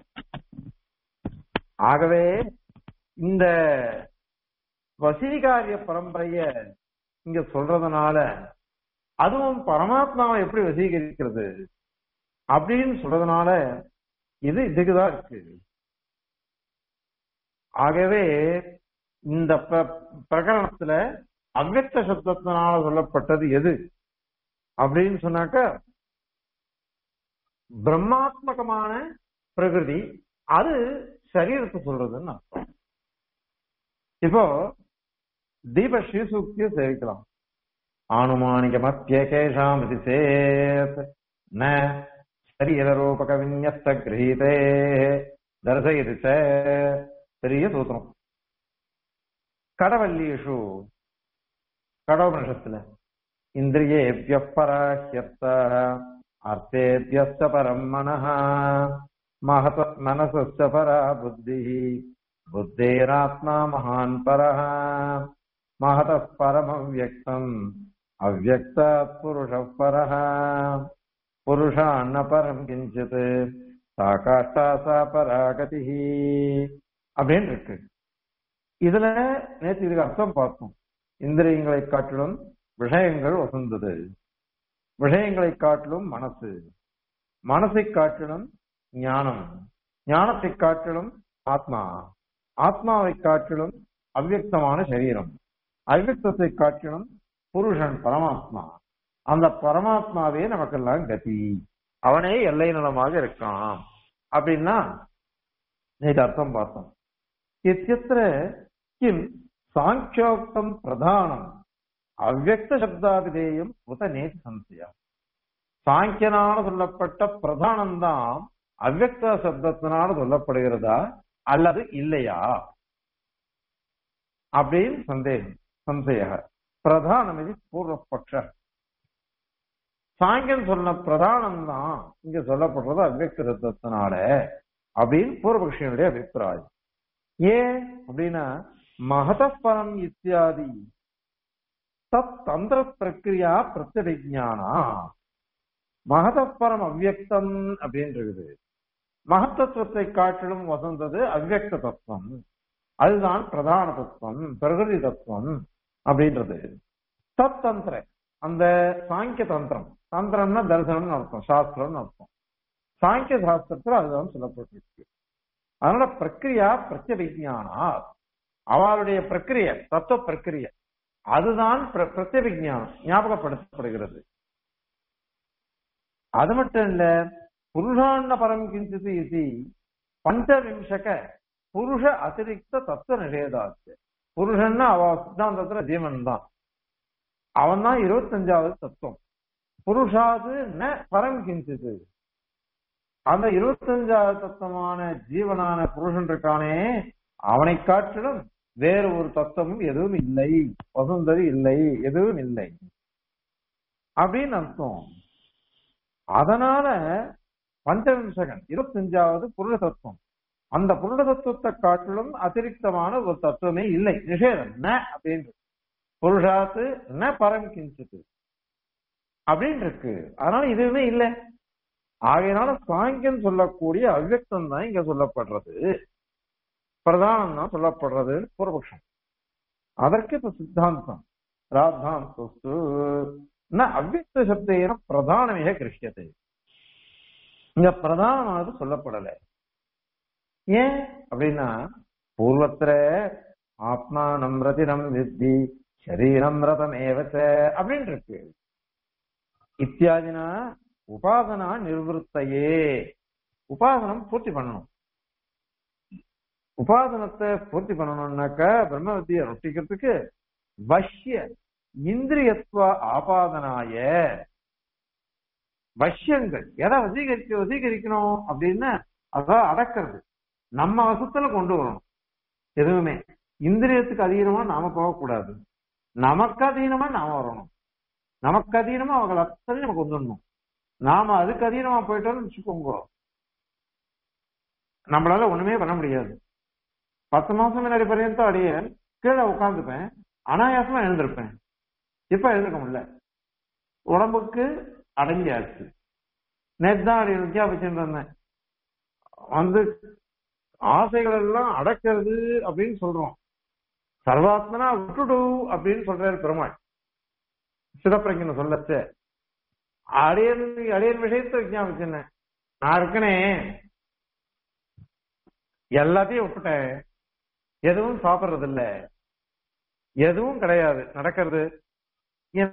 ஆகவே இந்த வசீகாரிய பரம்பரைய இங்க சொல்றதுனால அதுவும் பரமாத்மாவை எப்படி வசீகரிக்கிறது அப்படின்னு சொல்றதுனால இது இதுக்குதான் இருக்கு ஆகவே இந்த பிர- பிரகரணத்துல அவ்வக்த சப்தத்தினால சொல்லப்பட்டது எது அப்படின்னு சொன்னாக்க பிரம்மாத்மகமான பிரகிருதி அது சரீரத்தை சொல்றதுன்னு அர்த்தம் இப்போ தீப ஸ்ரீசூக்தியை சேவிக்கலாம் ஆனுமானிக மத்தியகேஷாம் இது சேத் ந சரீரரூபக விநியஸ்த கிரகீதே தர்சயதி ச பெரிய சூத்திரம் கடவல்லீஷு கடோபனிஷத்துல இந்திரியேபிய பராஹ்யத்த அர்த்தேபியஸ்த பரம் மனः மகத மனசஸ்த பரா புத்தி புத்தேராத்மா மகான் பரः महतः परमव्यक्तम् अव्यक्तात् पुरुषः परः पुरुषान्न परम् किञ्चित् सा காஷ்டா சா பராகதிஹ அப்படின்னு இருக்கு இதுல நேற்று இதுக்கு அர்த்தம் பார்த்தோம் இந்திரியங்களை காட்டிலும் விஷயங்கள் வசந்தது விஷயங்களை காட்டிலும் மனசு மனசை காட்டிலும் ஞானம் ஞானத்தை காட்டிலும் ஆத்மா ஆத்மாவை காட்டிலும் அவ்யக்தமான சரீரம் அவ்யக்தத்தை காட்டிலும் புருஷன் பரமாத்மா அந்த பரமாத்மாவே நமக்கெல்லாம் கதி அவனே எல்லை நலமாக இருக்கான் அப்படின்னா நேற்று அர்த்தம் பார்த்தோம் இத்தியத்திர கிம் சாங்கியோக்தம் பிரதானம் அவ்வக்த சப்தாபிதேயம் உத நேதி சந்தியா சாங்கியனால சொல்லப்பட்ட பிரதானம் தான் அவ்வக்த சப்தத்தினால சொல்லப்படுகிறதா அல்லது இல்லையா அப்படின்னு சந்தேகம் சந்தேக பிரதானம் இது பூர்வபக்ஷ சாங்கியன் சொன்ன பிரதானம் தான் இங்க சொல்லப்படுறது அவ்வக்த சப்தத்தினால அப்படின்னு பூர்வபக்ஷியனுடைய அபிப்பிராயம் ஏன் அப்படின்னா மகதப்பரம் இத்தியாதி தத் தந்திர பிரக்கிரியா பிரத்யபிஜானா மகதப்பரம் அவ்யக்தம் அப்படின்னு இருக்குது மகத்தத்துவத்தை காட்டிலும் வசந்தது அவ்யக்த தத்துவம் அதுதான் பிரதான தத்துவம் பிரகிருதி தத்துவம் அப்படின்றது தத் தந்திர அந்த சாங்கிய தந்திரம் தந்திரம்னா தரிசனம்னு அர்த்தம் சாஸ்திரம்னு அர்த்தம் சாங்கிய சாஸ்திரத்துல அதுதான் சொல்லப்பட்டிருக்கு அதனால பிரக்கிரியா பிரத்யபிஜானா அவளுடைய பிரக்கிரிய தத்துவ பிரக்கிரிய அதுதான் பிர- பிரத்யபிஜானம் ஞாபகப்படுத்தப்படுகிறது அது மட்டும் இல்ல புருஷான்ன பரம் கிஞ்சித் இது பஞ்சவிம்சக புருஷ அதிரிக்த தத்துவ நிஷேதாச்சு புருஷன்னா அவ சித்தாந்தத்துல ஜீவன் தான் அவன் தான் இருபத்தஞ்சாவது தத்துவம் புருஷாது ந பரம் கிஞ்சித் அந்த இருபத்தஞ்சாவது தத்துவமான ஜீவனான புருஷன் இருக்கானே அவனை காட்டிலும் வேறு ஒரு தத்துவமும் எதுவும் இல்லை வசுந்தரி இல்லை எதுவும் இல்லை அப்படின்னு அர்த்தம் அதனால பஞ்சவிம்சகன் இருபத்தஞ்சாவது புருட தத்துவம் அந்த புருட தத்துவத்தை காட்டிலும் அதிரிக்தமான ஒரு தத்துவமே இல்லை நிஷேதம் ந அப்படின்னு புருஷாத்து ந பரம் கிஞ்சித்து அப்படின்னு இருக்கு அதனால இதுவுமே இல்லை ஆகையினால சாங்கியம் சொல்லக்கூடிய அவ்யக்தம் தான் இங்க சொல்லப்படுறது பிரதானம் தான் சொல்லப்படுறது பூர்வபக்ஷம் அதற்கு இப்ப சித்தாந்தம் ராத்தாந்தஸ்து ந அவ்யக்த சப்தேன பிரதானமே கிருஷ்யத்தை இங்க பிரதானமானது சொல்லப்படல ஏன் அப்படின்னா பூர்வத்திர ஆத்மானம் ரதினம் வித்தி சரீரம் ரதம் ஏவச்ச அப்படின்னு இருக்கு இத்தியாதினா உபாசனா நிர்வத்தையே உபாசனம் பூர்த்தி பண்ணணும் உபாசனத்தை பூர்த்தி பண்ணணும்னாக்க பிரம்ம வித்தியை ரொட்டிக்கிறதுக்கு வஷ்ய இந்திரியத்துவ ஆபாதனாய வஷ்யங்கள் எதை வசீகரிக்க வசீகரிக்கணும் அப்படின்னா அதான் அடக்கிறது நம்ம வசத்துல கொண்டு வரணும் எதுவுமே இந்திரியத்துக்கு அதீனமா நாம போகக்கூடாது நமக்கு அதீனமா நாம வரணும் நமக்கு அதீனமா அவங்களை அத்தனை நமக்கு வந்துடணும் நாம அதுக்கு அதீனமா போயிட்டோம்னு வச்சுக்கோங்க நம்மளால ஒண்ணுமே பண்ண முடியாது பத்து மாசம் முன்னாடி பர்யந்தம் அடைய கீழே உட்காந்துப்பேன் அனாயாசமா எழுந்திருப்பேன் இப்ப எழுந்திருக்க முடியல உடம்புக்கு அடங்கியாச்சு நேற்று தான் அடி வித்தியாபிச்சுட்டு இருந்தேன் வந்து ஆசைகள் எல்லாம் அடக்கிறது அப்படின்னு சொல்றோம் சர்வாத்மனா விட்டுடு அப்படின்னு சொல்றாரு பெருமாள் சிதப்பிரங்கன சொல்லச்ச அடையன் அடையன் விஷயத்தை விஜயாபிச்சேன் நான் இருக்கனே எல்லாத்தையும் விட்டுட்டேன் எதுவும் சாப்பிடுறது இல்ல எதுவும் கிடையாது நடக்கிறது என்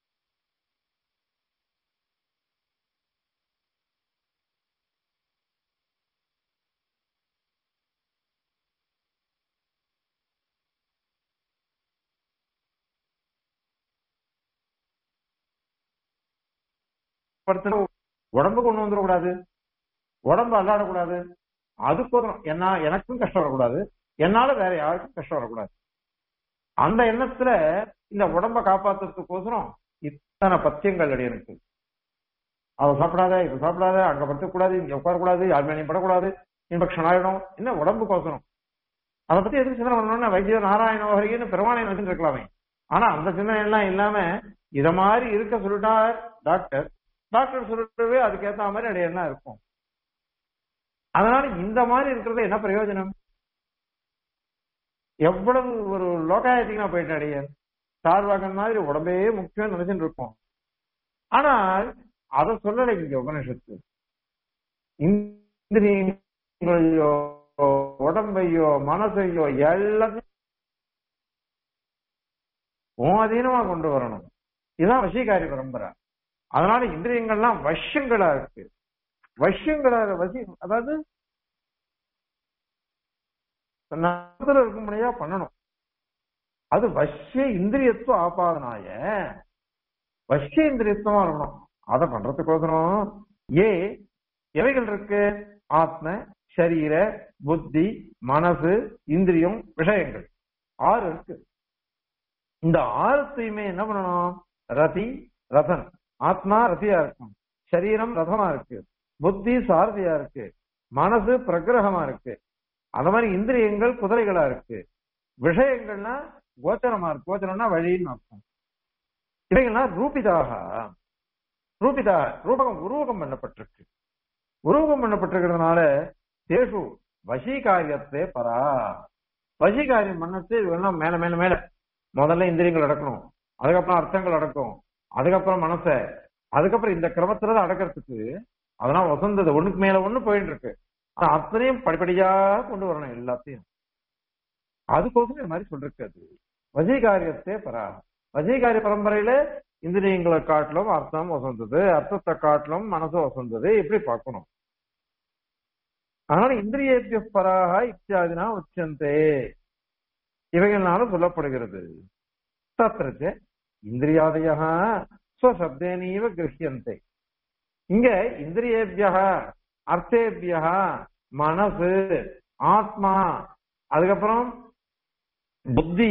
படுத்துட்டு உடம்பு கொண்டு வந்துடக்கூடாது உடம்பு அல்லாடக்கூடாது அதுக்கோசரம் என்ன எனக்கும் கஷ்டம் வரக்கூடாது என்னால வேற யாருக்கும் கஷ்டம் வரக்கூடாது அந்த எண்ணத்துல இந்த உடம்ப காப்பாத்துறதுக்கோசரம் இத்தனை பத்தியங்கள் அடி எனக்கு அதை சாப்பிடாத இது சாப்பிடாத அங்க படுத்தக்கூடாது இங்க உட்காரக்கூடாது யார் மேலேயும் படக்கூடாது இன்ஃபெக்ஷன் ஆயிடும் என்ன உடம்புக்கோசரம் அதை பத்தி எதுக்கு சிந்தனை பண்ணணும்னா வைத்தியர் நாராயண வகைன்னு பெருமானை நினைச்சுட்டு இருக்கலாமே ஆனா அந்த சிந்தனை எல்லாம் இல்லாம இத மாதிரி இருக்க சொல்லிட்டார் டாக்டர் டாக்டர் சொல்லவே அதுக்கேத்த மாதிரி அடைய என்ன இருக்கும் அதனால இந்த மாதிரி இருக்கிறது என்ன பிரயோஜனம் எவ்வளவு ஒரு லோகாயத்துக்கு நான் போயிட்டேன் அடைய சார்வாகன் மாதிரி உடம்பே முக்கியம் நினைச்சுட்டு இருக்கோம் ஆனால் அதை சொல்லலை இங்க உபனிஷத்து இந்திரியங்களையோ உடம்பையோ மனசையோ எல்லாத்தையும் உன் அதீனமா கொண்டு வரணும் இதுதான் வசீகாரி பரம்பரை அதனால இந்திரியங்கள்லாம் வஷ்யங்களா இருக்கு வஷ்யங்களா வசி அதாவது நகத்துல இருக்கும்படியா பண்ணணும் அது வஷ்ய இந்திரியத்துவ ஆபாதனாய வஷ்ய இந்திரியத்துவமா இருக்கணும் அதை பண்றதுக்கோசரம் ஏ எவைகள் இருக்கு ஆத்ம சரீர புத்தி மனசு இந்திரியம் விஷயங்கள் ஆறு இருக்கு இந்த ஆறுத்தையுமே என்ன பண்ணணும் ரதி ரதன் ஆத்மா ரதியா இருக்கும் சரீரம் ரதமா இருக்கு புத்தி சாரதியா இருக்கு மனசு பிரகிரகமா இருக்கு அந்த மாதிரி இந்திரியங்கள் குதிரைகளா இருக்கு விஷயங்கள்னா கோச்சரமா இருக்கு கோச்சரம்னா வழின்னு அர்த்தம் இவைகள்லாம் ரூபிதாக ரூபிதாக ரூபகம் உருவகம் பண்ணப்பட்டிருக்கு உருவகம் பண்ணப்பட்டிருக்கிறதுனால தேஷு வசீகாரியத்தை பரா வசீகாரியம் பண்ணது இவெல்லாம் மேல மேல மேல முதல்ல இந்திரியங்கள் அடக்கணும் அதுக்கப்புறம் அர்த்தங்கள் அடக்கும் அதுக்கப்புறம் மனச அதுக்கப்புறம் இந்த கிரமத்துல தான் அடக்கிறதுக்கு அதெல்லாம் வசந்தது ஒண்ணுக்கு மேல ஒண்ணு போயிட்டு இருக்கு ஆனா அத்தனையும் படிப்படியா கொண்டு வரணும் எல்லாத்தையும் அதுக்கோசரம் இந்த மாதிரி சொல்லிருக்கு அது வசீகாரியத்தே பரா வசீகாரிய பரம்பரையில இந்திரியங்களை காட்டிலும் அர்த்தம் வசந்தது அர்த்தத்தை காட்டிலும் மனசு வசந்தது இப்படி பார்க்கணும் அதனால இந்திரியேத்திய பராக இத்தியாதினா உச்சந்தே இவைகள்னாலும் சொல்லப்படுகிறது தத்திரச்ச இந்திரியாதய ஸ்வசப்தேனீவ கிரகியந்தே இங்க இந்திரியேபிய அர்த்தேபிய மனசு ஆத்மா அதுக்கப்புறம் புத்தி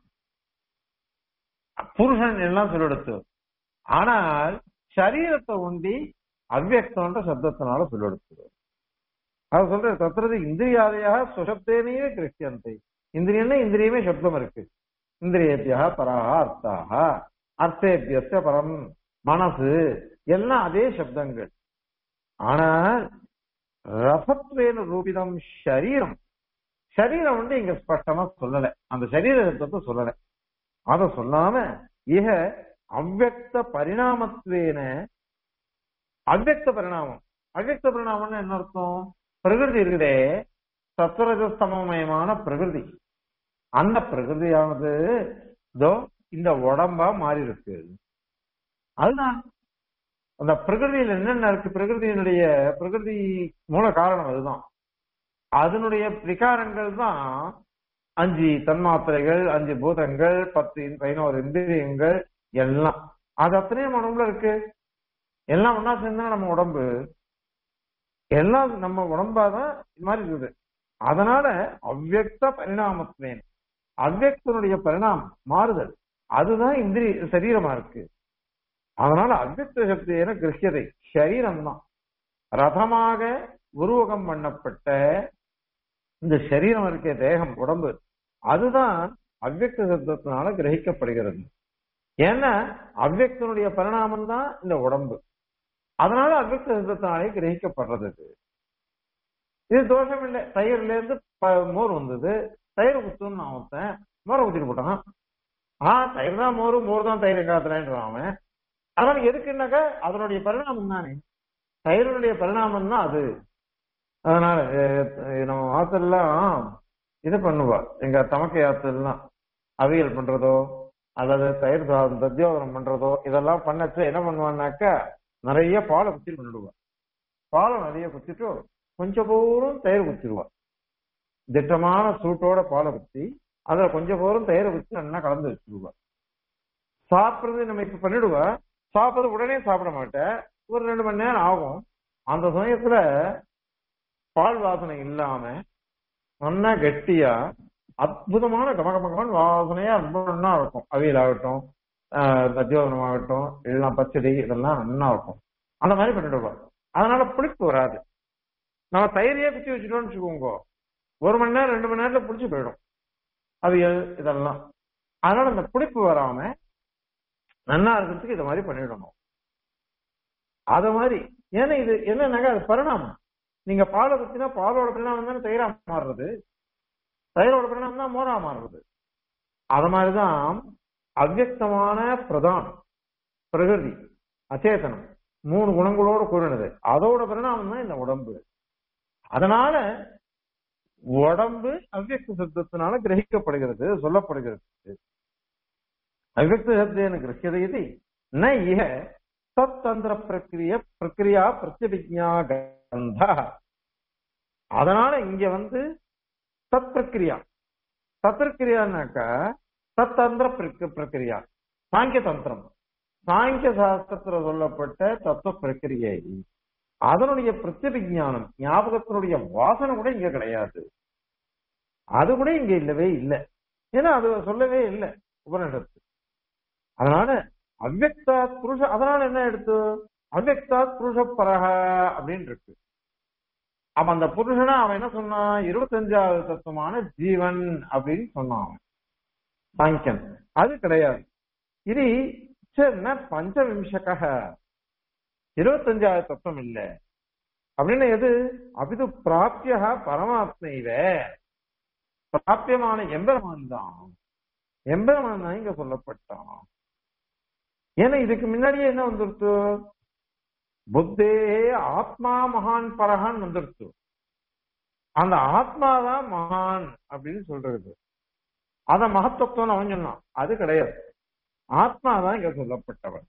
புருஷன் எல்லாம் சொல்லெடுத்து ஆனால் சரீரத்தை உண்டி அவ்வக்தம்ன்ற சப்தத்தினால சொல்லெடுத்து அது சொல்ற தத்துறது இந்திரியாதையாக சுசப்தேனையே கிருஷ்யந்தை இந்திரியம்னா இந்திரியமே சப்தம் இருக்கு இந்திரியத்தியா பராக அர்த்தாக அர்த்தேபியஸ்த பரம் மனசு எல்லாம் அதே சப்தங்கள் ஆனால் ரசத்வேன ரூபிதம் சரீரம் சரீரம் வந்து இங்க ஸ்பஷ்டமா சொல்லல அந்த சரீர சப்தத்தை சொல்லல அத சொல்லாம இக அவ்வக்த பரிணாமத்வேன அவ்வக்த பரிணாமம் அவ்வக்த பரிணாமம்னு என்ன அர்த்தம் பிரகிருதி இருக்குதே சத்வரஜஸ்தமயமான பிரகிருதி அந்த பிரகிருதியானது இதோ இந்த உடம்பா மாறி இருக்கு அதுதான் அந்த பிரகிருதியில் என்னென்ன இருக்கு பிரகிருதியினுடைய பிரகிருதி மூல காரணம் அதுதான் அதனுடைய விகாரங்கள் தான் அஞ்சு தன்மாத்திரைகள் அஞ்சு பூதங்கள் பத்து பதினோரு இந்திரியங்கள் எல்லாம் அது அத்தனையும் உடம்புல இருக்கு எல்லாம் ஒன்னா சேர்ந்தா நம்ம உடம்பு எல்லாம் நம்ம உடம்பாதான் இது மாதிரி இருக்குது அதனால அவ்வக்த பரிணாமத்துவேன் அவ்வக்தனுடைய பரிணாமம் மாறுதல் அதுதான் இந்திரிய சரீரமா இருக்கு அதனால அவ்வக்த சக்தியான கிரகியதை சரீரம் தான் ரதமாக உருவகம் பண்ணப்பட்ட இந்த சரீரம் இருக்க தேகம் உடம்பு அதுதான் அவ்வக்த சப்தத்தினால கிரகிக்கப்படுகிறது ஏன்னா அவ்வக்தனுடைய பரிணாமம் தான் இந்த உடம்பு அதனால அவ்வக்த சப்தத்தினாலே கிரகிக்கப்படுறது இது. இது தோஷம் இல்லை தயிர்ல இருந்து ப- மோர் வந்தது தயிர் குத்துன்னு நான் ஒருத்தன் மோரை குத்திட்டு போட்டான் ஆ தயிர் தான் மோர் மோர் தான் தயிர் காத்துலன்றான் அவன் அதனால எதுக்குன்னாக்கா அதனுடைய பரிணாமம் தானே தயிரினுடைய பரிணாமம் தான் அது அதனால அஹ், நம்ம ஆத்தெல்லாம் இது பண்ணுவா எங்க தமக்கை ஆத்தெல்லாம் அவியல் பண்றதோ அல்லது தயிர் சாதம் தத்தியோதனம் பண்றதோ இதெல்லாம் பண்ணச்சு என்ன பண்ணுவான்னாக்கா நிறைய பாலை குத்தி பண்ணிடுவா பாலை நிறைய குத்திட்டு கொஞ்சம் பூரம் தயிர் குத்திடுவா திட்டமான சூட்டோட பாலை குத்தி அதுல கொஞ்சம் பூரம் தயிரை குத்தி நல்லா கலந்து வச்சிருவா சாப்பிடுறது நம்ம இப்ப பண்ணிடுவா சாப்பிடுறது உடனே சாப்பிட மாட்டேன் ஒரு ரெண்டு மணி நேரம் ஆகும் அந்த சமயத்துல பால் வாசனை இல்லாம நல்லா கெட்டியா அற்புதமான கமகமகமன் வாசனையா ரொம்ப நல்லா இருக்கும் அவியல் ஆகட்டும் தத்தியோதனம் ஆகட்டும் எல்லாம் பச்சடி இதெல்லாம் நல்லா இருக்கும் அந்த மாதிரி பண்ணிடுவோம் அதனால புளிப்பு வராது நம்ம தயிரையே குத்தி வச்சுட்டோம்னு வச்சுக்கோங்க ஒரு மணி நேரம் ரெண்டு மணி நேரத்துல புளிச்சு போயிடும் அவியல் இதெல்லாம் அதனால அந்த புளிப்பு வராம நல்லா இருக்கிறதுக்கு இதை மாதிரி பண்ணிடணும் அத மாதிரி ஏன்னா இது என்னன்னாக்கா அது பரிணாமம் நீங்க பாலை குத்தினா பாலோட பரிணாமம் தானே தயிரா மாறுறது தயிரோட பரிணாமம் தான் மோரா மாறுறது அது மாதிரிதான் அவ்வக்தமான பிரதான் பிரகிருதி அச்சேதனம் மூணு குணங்களோட கூடினது அதோட பரிணாமம் தான் இந்த உடம்பு அதனால உடம்பு அவ்வக்த சப்தத்தினால கிரகிக்கப்படுகிறது சொல்லப்படுகிறது அவ்வக்த சப்தேன கிரகியதை இது ந இஹ தத்தந்திர பிரக்கிரிய பிரக்கிரியா பிரத்யபிஜா கந்த அதனால இங்க வந்து தத் பிரக்கிரியா தத் பிரக்கிரியானாக்கா தத்தந்திர பிரக்- பிரக்கிரியா சாங்கிய தந்திரம் சாங்கிய சாஸ்திரத்துல சொல்லப்பட்ட தத்துவ பிரக்கிரியை அதனுடைய பிரத்யபிஜானம் ஞாபகத்தினுடைய வாசனை கூட இங்க கிடையாது அது கூட இங்க இல்லவே இல்லை ஏன்னா அது சொல்லவே இல்லை உபநிஷத்து அதனால அவ்வக்தா புருஷ அதனால என்ன எடுத்து அவ்வக்தா புருஷ பரக அப்படின்னு இருக்கு அப்ப அந்த புருஷனா அவன் என்ன சொன்னான் இருபத்தஞ்சாவது தத்துவமான ஜீவன் அப்படின்னு சொன்னான் அவன் சாங்கியன் அது கிடையாது இது சரின்னா பஞ்சவிம்சக இருபத்தஞ்சாவது தத்துவம் இல்ல அப்படின்னு எது அபிது பிராப்தியா பரமாத்மைவ பிராபியமான எம்பெருமான் தான் எம்பெருமான் தான் இங்க சொல்லப்பட்டான் ஏன்னா இதுக்கு முன்னாடியே என்ன வந்துருத்து புத்தே ஆத்மா மகான் பரகான் வந்துருச்சு அந்த ஆத்மாதான் மகான் அப்படின்னு சொல்றது அத மகத்துவம் அவன் சொன்னான் அது கிடையாது ஆத்மாதான் இங்க சொல்லப்பட்டவன்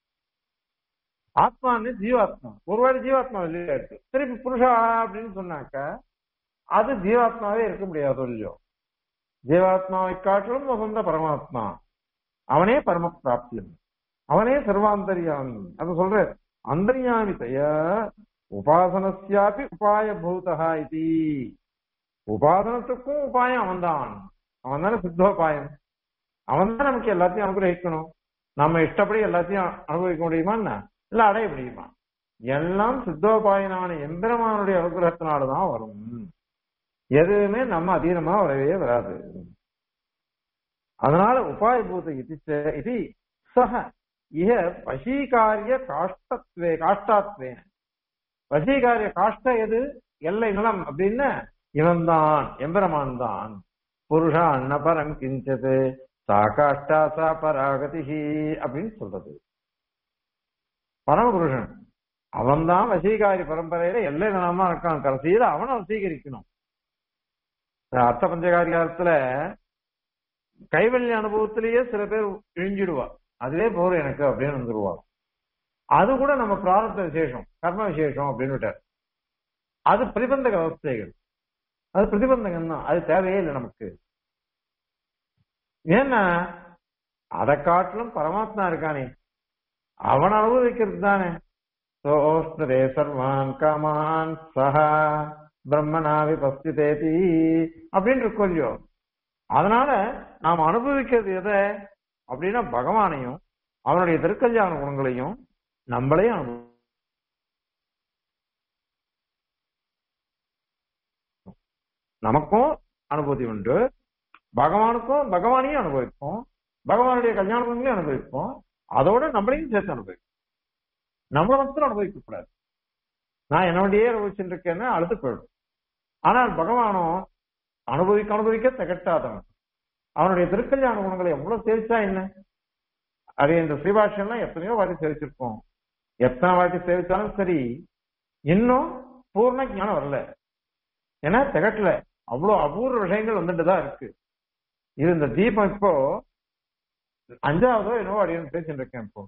ஆத்மான்னு ஜீவாத்மா ஒருவேளை ஜீவாத்மா இல்லையா இருக்கு திருப்பி புருஷா அப்படின்னு சொன்னாக்க அது ஜீவாத்மாவே இருக்க முடியாது இல்லையோ ஜீவாத்மாவை காட்டிலும் வசந்த பரமாத்மா அவனே பரம பிராப்தியம் அவனே சர்வாந்தரியாமி அது சொல்ற அந்தர்யாமிதய உபாசனஸ்யாபி உபாய பூதா இது உபாசனத்துக்கும் உபாயம் அவன்தான் அவன் தானே சித்தோபாயம் அவன் தான் நமக்கு எல்லாத்தையும் அனுகிரகிக்கணும் நம்ம இஷ்டப்படி எல்லாத்தையும் அனுபவிக்க முடியுமா என்ன இல்ல அடைய முடியுமா எல்லாம் சித்தோபாயனான எந்திரமானுடைய அனுகிரகத்தினாலதான் வரும் எதுவுமே நம்ம அதீனமா வரவே வராது அதனால உபாயபூத இது இது சக இஹ வசீகாரிய காஷ்டத்வே காஷ்டாத்வேன வசீகாரிய காஷ்ட எது எல்லை நிலம் அப்படின்னு இவன் தான் எம்பெருமான் தான் புருஷா அன்னபரம் கிஞ்சது சா காஷ்டா சா பராகதி அப்படின்னு சொல்றது பரமபுருஷன் அவன் தான் வசீகாரி பரம்பரையில எல்லை நிலமா இருக்கான் கடைசியில அவனை வசீகரிக்கணும் அர்த்த பஞ்சகாரிகாரத்துல கைவல்ய அனுபவத்திலேயே சில பேர் இழிஞ்சிடுவா அதுவே போதும் எனக்கு அப்படின்னு வந்துருவா அது கூட நம்ம பிராரத்த விசேஷம் கர்ம விசேஷம் அப்படின்னு விட்டார் அது பிரதிபந்தக அவஸ்தைகள் அது பிரதிபந்தகம் தான் அது தேவையே இல்லை நமக்கு ஏன்னா அதை காட்டிலும் பரமாத்மா இருக்கானே அவன் அனுபவிக்கிறது தானே சோஷ்ணதே சர்வான் காமான் சஹா பிரம்மனாவி பஸ்திதேதி அப்படின்னு இருக்கும் இல்லையோ அதனால நாம் அனுபவிக்கிறது எதை அப்படின்னா பகவானையும் அவனுடைய திருக்கல்யாண குணங்களையும் நம்மளையும் அனுபவி நமக்கும் அனுபூதி உண்டு பகவானுக்கும் பகவானையும் அனுபவிப்போம் பகவானுடைய கல்யாண குணங்களையும் அனுபவிப்போம் அதோட நம்மளையும் சேர்த்து அனுபவிப்போம் நம்மளை மட்டும் அனுபவிக்க கூடாது நான் என்னோடய அனுபவிச்சுட்டு இருக்கேன்னு அழுத்து போயிடும் ஆனால் பகவானும் அனுபவிக்க அனுபவிக்க திகட்டாதவன் அவனுடைய திருக்கல்யாண குணங்களை எவ்வளவு சேவிச்சா என்ன அது இந்த ஸ்ரீபாஷ்யம்லாம் எத்தனையோ வாட்டி சேவிச்சிருக்கோம் எத்தனை வாட்டி சேவிச்சாலும் சரி இன்னும் பூர்ண ஞானம் வரல ஏன்னா திகட்டல அவ்வளவு அபூர்வ விஷயங்கள் வந்துட்டு தான் இருக்கு இது இந்த தீபம் இப்போ அஞ்சாவதோ என்னவோ அப்படின்னு பேசிட்டு இருக்கேன் இப்போ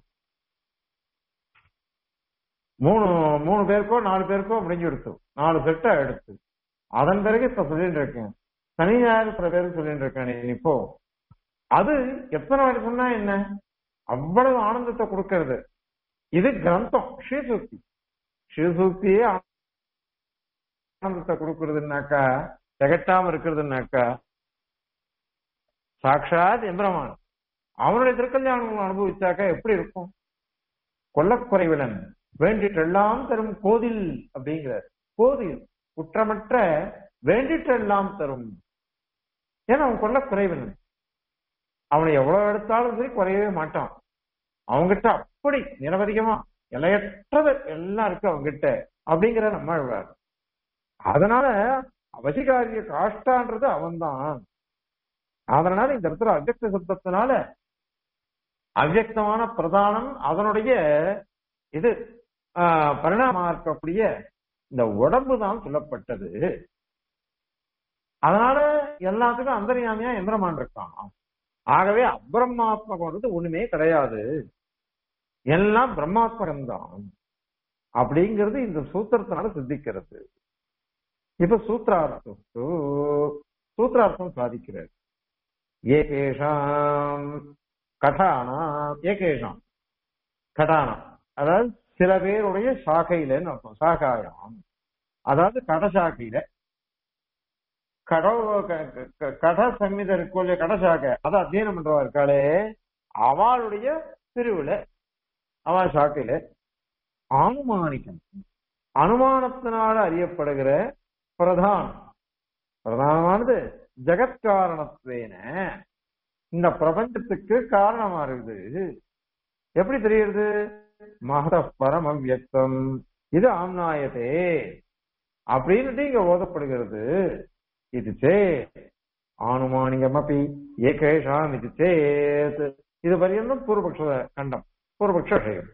மூணு மூணு பேருக்கோ நாலு பேருக்கோ முடிஞ்சு எடுத்து நாலு செட்டா எடுத்து அதன் பிறகு இப்ப சொல்லிட்டு இருக்கேன் சனி ஞாயிறு சில பேருக்கு சொல்லிட்டு இருக்கேன் நீ இப்போ அது எத்தனை வாட்டி சொன்னா என்ன அவ்வளவு ஆனந்தத்தை கொடுக்கறது இது கிரந்தம் ஸ்ரீசூக்தி ஸ்ரீசூக்தியே ஆனந்தத்தை கொடுக்கறதுனாக்கா திகட்டாம இருக்கிறதுனாக்கா சாட்சாத் எம்பிரமான் அவனுடைய திருக்கல்யாணம் அனுபவிச்சாக்கா எப்படி இருக்கும் கொல்லக்குறைவிலன் வேண்டிட்டெல்லாம் தரும் கோதில் அப்படிங்கிறார் கோதில் குற்றமற்ற வேண்டிட்டெல்லாம் தரும் ஏன்னா அவன் கொல்லக்குறைவிலன் அவனை எவ்வளவு எடுத்தாலும் சரி குறையவே மாட்டான் அவங்கிட்ட அப்படி நிரவதிகமா எல்லையற்றது எல்லாம் இருக்கு அவங்கிட்ட அப்படிங்கிற நம்ம அழ்வார் அதனால அவசிகாரிய காஷ்டான்றது அவன்தான் அதனால இந்த இடத்துல அவ்வக்த சப்தத்தினால அவ்வக்தமான பிரதானம் அதனுடைய இது பரிணாமமா இருக்கக்கூடிய இந்த உடம்பு தான் சொல்லப்பட்டது அதனால எல்லாத்துக்கும் அந்தரியாமியா எந்திரமான் இருக்கான் ஆகவே அப்பிரமாத்மகம்ன்றது ஒண்ணுமே கிடையாது எல்லாம் பிரம்மாத்மகம்தான் அப்படிங்கிறது இந்த சூத்திரத்தினால சித்திக்கிறது இப்ப சூத்திரார்த்தம் சூத்திரார்த்தம் சாதிக்கிறார் ஏகேஷாம் கடானாம் ஏகேஷாம் கடானாம் அதாவது சில பேருடைய சாக்கையிலன்னு அர்த்தம் சாகாயம் அதாவது கடசாக்கையில கட கட சம்மித இருக்கோ இல்லையா கடசாக்கை அதை அத்தியனம் பண்றவா இருக்காளே அவளுடைய பிரிவுல அவள் சாக்கையில அனுமானிக்கம் அனுமானத்தினால அறியப்படுகிற பிரதானம் பிரதானமானது ஜெகத்காரணத்துவேன இந்த பிரபஞ்சத்துக்கு காரணமா இருக்குது எப்படி தெரியுது மகத பரம் அவ்வியக்தம் இது ஆம்நாயதே அப்படின்னுட்டு இங்க ஓதப்படுகிறது இது சே ஆனுமானிகம் அப்படி ஏகேஷாம் இது சேத் இது பரியந்தம் பூர்வபக்ஷ கண்டம் பூர்வபக்ஷ விஷயம்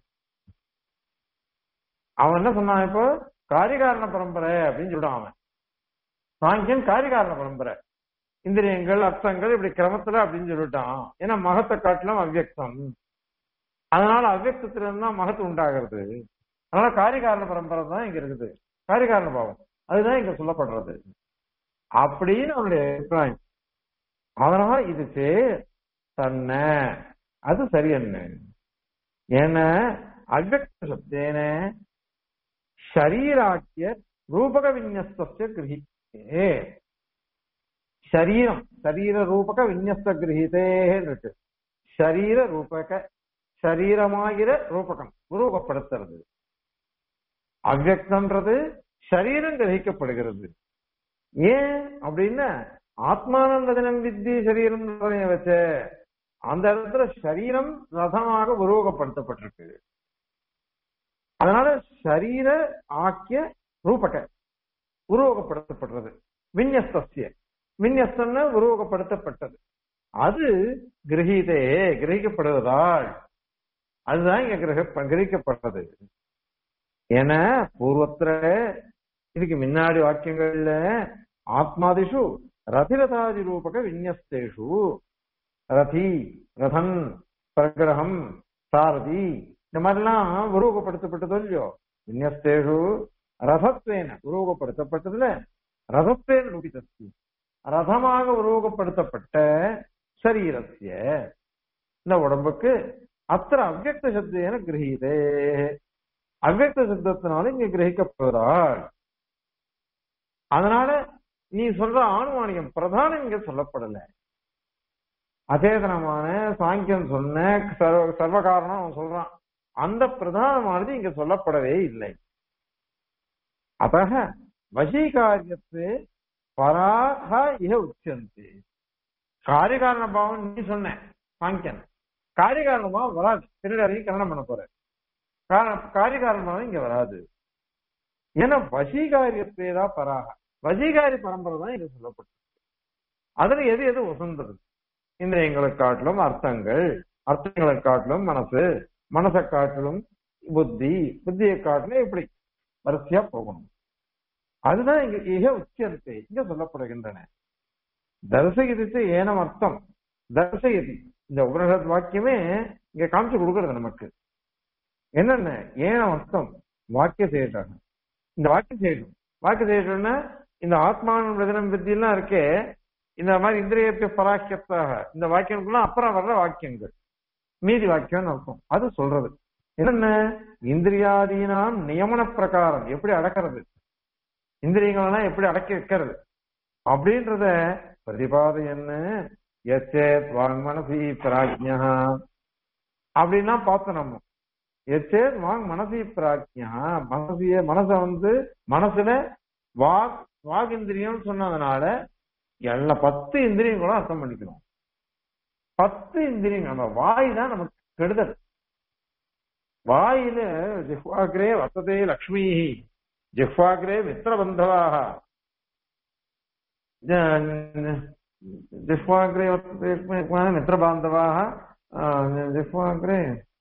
அவன் என்ன சொன்னான் இப்போ காரிகாரண பரம்பரை அப்படின்னு சொல்லிட்டான் அவன் சாங்கியன் காரிகாரண பரம்பரை இந்திரியங்கள் அர்த்தங்கள் இப்படி கிரமத்துல அப்படின்னு சொல்லிட்டான் ஏன்னா மகத்தை காட்டிலும் அவ்வியக்தம் அதனால அவ்வியக்தத்துல இருந்தா மகத்து உண்டாகிறது அதனால காரிகாரண பரம்பரை தான் இங்க இருக்குது காரிகாரண பாவம் அதுதான் இங்க சொல்லப்படுறது அப்படின்னு அவனுடைய அபிப்பிராயம் அதனால இது சே தன்ன அது சரி என்ன ஏன்னா அவ்வக்த சப்தேன ஷரீராக்கிய ரூபக விநியஸ்தஸ்ய கிரகித்தே சரீரம் சரீர ரூபக விநியஸ்த கிரகிதே இருக்கு சரீர ரூபக சரீரமாகிற ரூபகம் உருவகப்படுத்துறது அவ்வக்தம்ன்றது சரீரம் கிரகிக்கப்படுகிறது ஏன் அப்படின்னா ஆத்மானந்தனம் வித்தி சரீரம் வச்ச அந்த இடத்துல சரீரம் ரதமாக உருவகப்படுத்தப்பட்டிருக்கு அதனால சரீர ஆக்கிய ரூபக உருவகப்படுத்தப்படுறது விநியஸ்திய விநியஸ்தம்னு உருவகப்படுத்தப்பட்டது அது கிரகீதே கிரகிக்கப்படுவதால் அதுதான் இங்க கிரக கிரகிக்கப்படுறது ஏன்னா பூர்வத்துல இதுக்கு முன்னாடி வாக்கியங்கள்ல ஆத்மாதிஷு ரதிரதாதி ரூபக விநியஸ்தேஷு ரதி ரதன் பிரகிரகம் சாரதி இந்த மாதிரிலாம் உருவகப்படுத்தப்பட்டதோ இல்லையோ விநியஸ்தேஷு ரதத்வேன உருவகப்படுத்தப்பட்டதுல ரதத்வேன ரூபிதஸ்தி ரதமாக உருவகப்படுத்தப்பட்ட சரீரத்திய இந்த உடம்புக்கு அத்திர அவ்வக்த சப்தேன கிரகீதே அவ்வக்த சப்தத்தினால இங்க கிரகிக்கப்படுறாள் அதனால நீ சொல்ற ஆணுமானியம் பிரதானம் இங்க சொல்லப்படல அச்சேதனமான சாங்கியம் சொன்ன சர்வ சர்வ காரணம் அவன் சொல்றான் அந்த பிரதானமானது இங்க சொல்லப்படவே இல்லை அத்தக வசீகாரியத்து பராக இக உச்சந்தி காரியகாரண பாவம் நீ சொன்ன சாங்கியன் காரியகாரணமா வராது திருடரையும் கல்யாணம் பண்ண போற காரியகாரணமாக இங்க வராது ஏன்னா வசீகாரியத்தே தான் பராக வசீகாரி பரம்பரை தான் இங்க சொல்லப்பட்டது அதுல எது எது உசந்தது இந்திரியங்களை காட்டிலும் அர்த்தங்கள் அர்த்தங்களை காட்டிலும் மனசு மனசை காட்டிலும் புத்தி புத்தியை காட்டிலும் இப்படி வரிசையா போகணும் அதுதான் இங்க இக உச்சரித்தை இங்க சொல்லப்படுகின்றன தரிசகிதித்து ஏனம் அர்த்தம் தரிசகிதி இந்த உபனிஷத் வாக்கியமே இங்க காமிச்சு கொடுக்கறது நமக்கு என்னென்ன ஏனம் அர்த்தம் வாக்கிய செய்யட்டாங்க இந்த வாக்கியம் செய்யணும் வாக்கியம் செய்யட்டோம்னா இந்த ஆத்மான விதனம் வித்தியெல்லாம் இருக்கே இந்த மாதிரி இந்திரியத்தை பராக்கியத்தாக இந்த வாக்கியங்களுக்குள்ள அப்புறம் வர்ற வாக்கியங்கள் மீதி வாக்கியம்னு அர்த்தம் அது சொல்றது என்னென்ன இந்திரியாதீனாம் நியமன பிரகாரம் எப்படி அடக்கிறது இந்திரியங்களெல்லாம் எப்படி அடக்கி வைக்கிறது அப்படின்றத பிரதிபாதையன்னு எச்சேத் வாங் மனசி பிராஜ்யா அப்படின்னா பார்த்தோம் நம்ம எச்சேத் வாங் மனசி பிராஜ்யா மனசிய மனசை வந்து மனசுல வாக் வாக் இந்திரியம் சொன்னதுனால எல்லா பத்து இந்திரியங்களும் அர்த்தம் பண்ணிக்கணும் பத்து இந்திரியங்கள் நம்ம வாய் தான் நமக்கு கெடுதல் வாயில ஜிஹ்வாகிரே வசதே லக்ஷ்மி ஜிஹ்வாகிரே மித்திரபந்தவாக ஜிஹ்வாகிரே மித்திரபாந்தவாக ஜிஹ்வாகிரே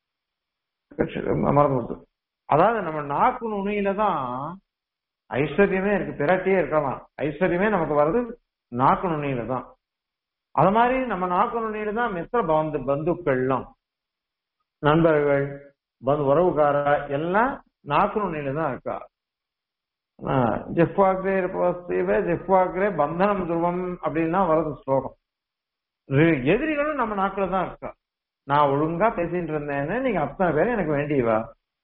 மறந்து அதாவது நம்ம நாக்கு நுனியில தான் ஐஸ்வர்யமே இருக்கு பிறட்டியே இருக்கலாம் ஐஸ்வர்யமே நமக்கு வர்றது நாக்கு நுனியில தான் அது மாதிரி நம்ம நாக்கு நுனியில தான் மித்திர பந்து பந்துக்கள்லாம் நண்பர்கள் பந்து உறவுக்கார எல்லாம் நாக்கு நுனியில தான் இருக்கா ஜெஃப்வாக்ரே வஸ்தீவ ஜெஃப்வாக்ரே பந்தனம் துருவம் அப்படின்னா வரது ஸ்லோகம் எதிரிகளும் நம்ம நாக்குல தான் இருக்கா நான் ஒழுங்கா பேசிட்டு இருந்தேன்னு நீங்க அத்தனை பேரும் எனக்கு வேண்டியவா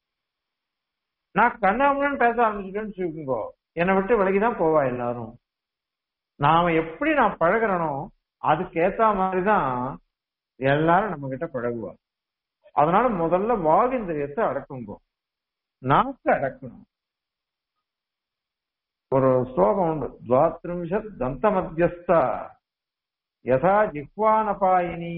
நான் கண்ணாமலன்னு பேச ஆரம்பிச்சுட்டேன்னு வச்சுக்கோங்க என்னை விட்டு விலகிதான் போவா எல்லாரும் நாம எப்படி நான் பழகிறனோ அதுக்கு ஏத்த மாதிரிதான் எல்லாரும் நம்ம கிட்ட பழகுவா அதனால முதல்ல வாகிந்திரியத்தை அடக்குங்க நாக்கு அடக்கணும் ஒரு ஸ்லோகம் உண்டு துவாத்ரிம்ஷத் தந்த மத்தியஸ்தா யதா ஜிஹ்வானபாயினி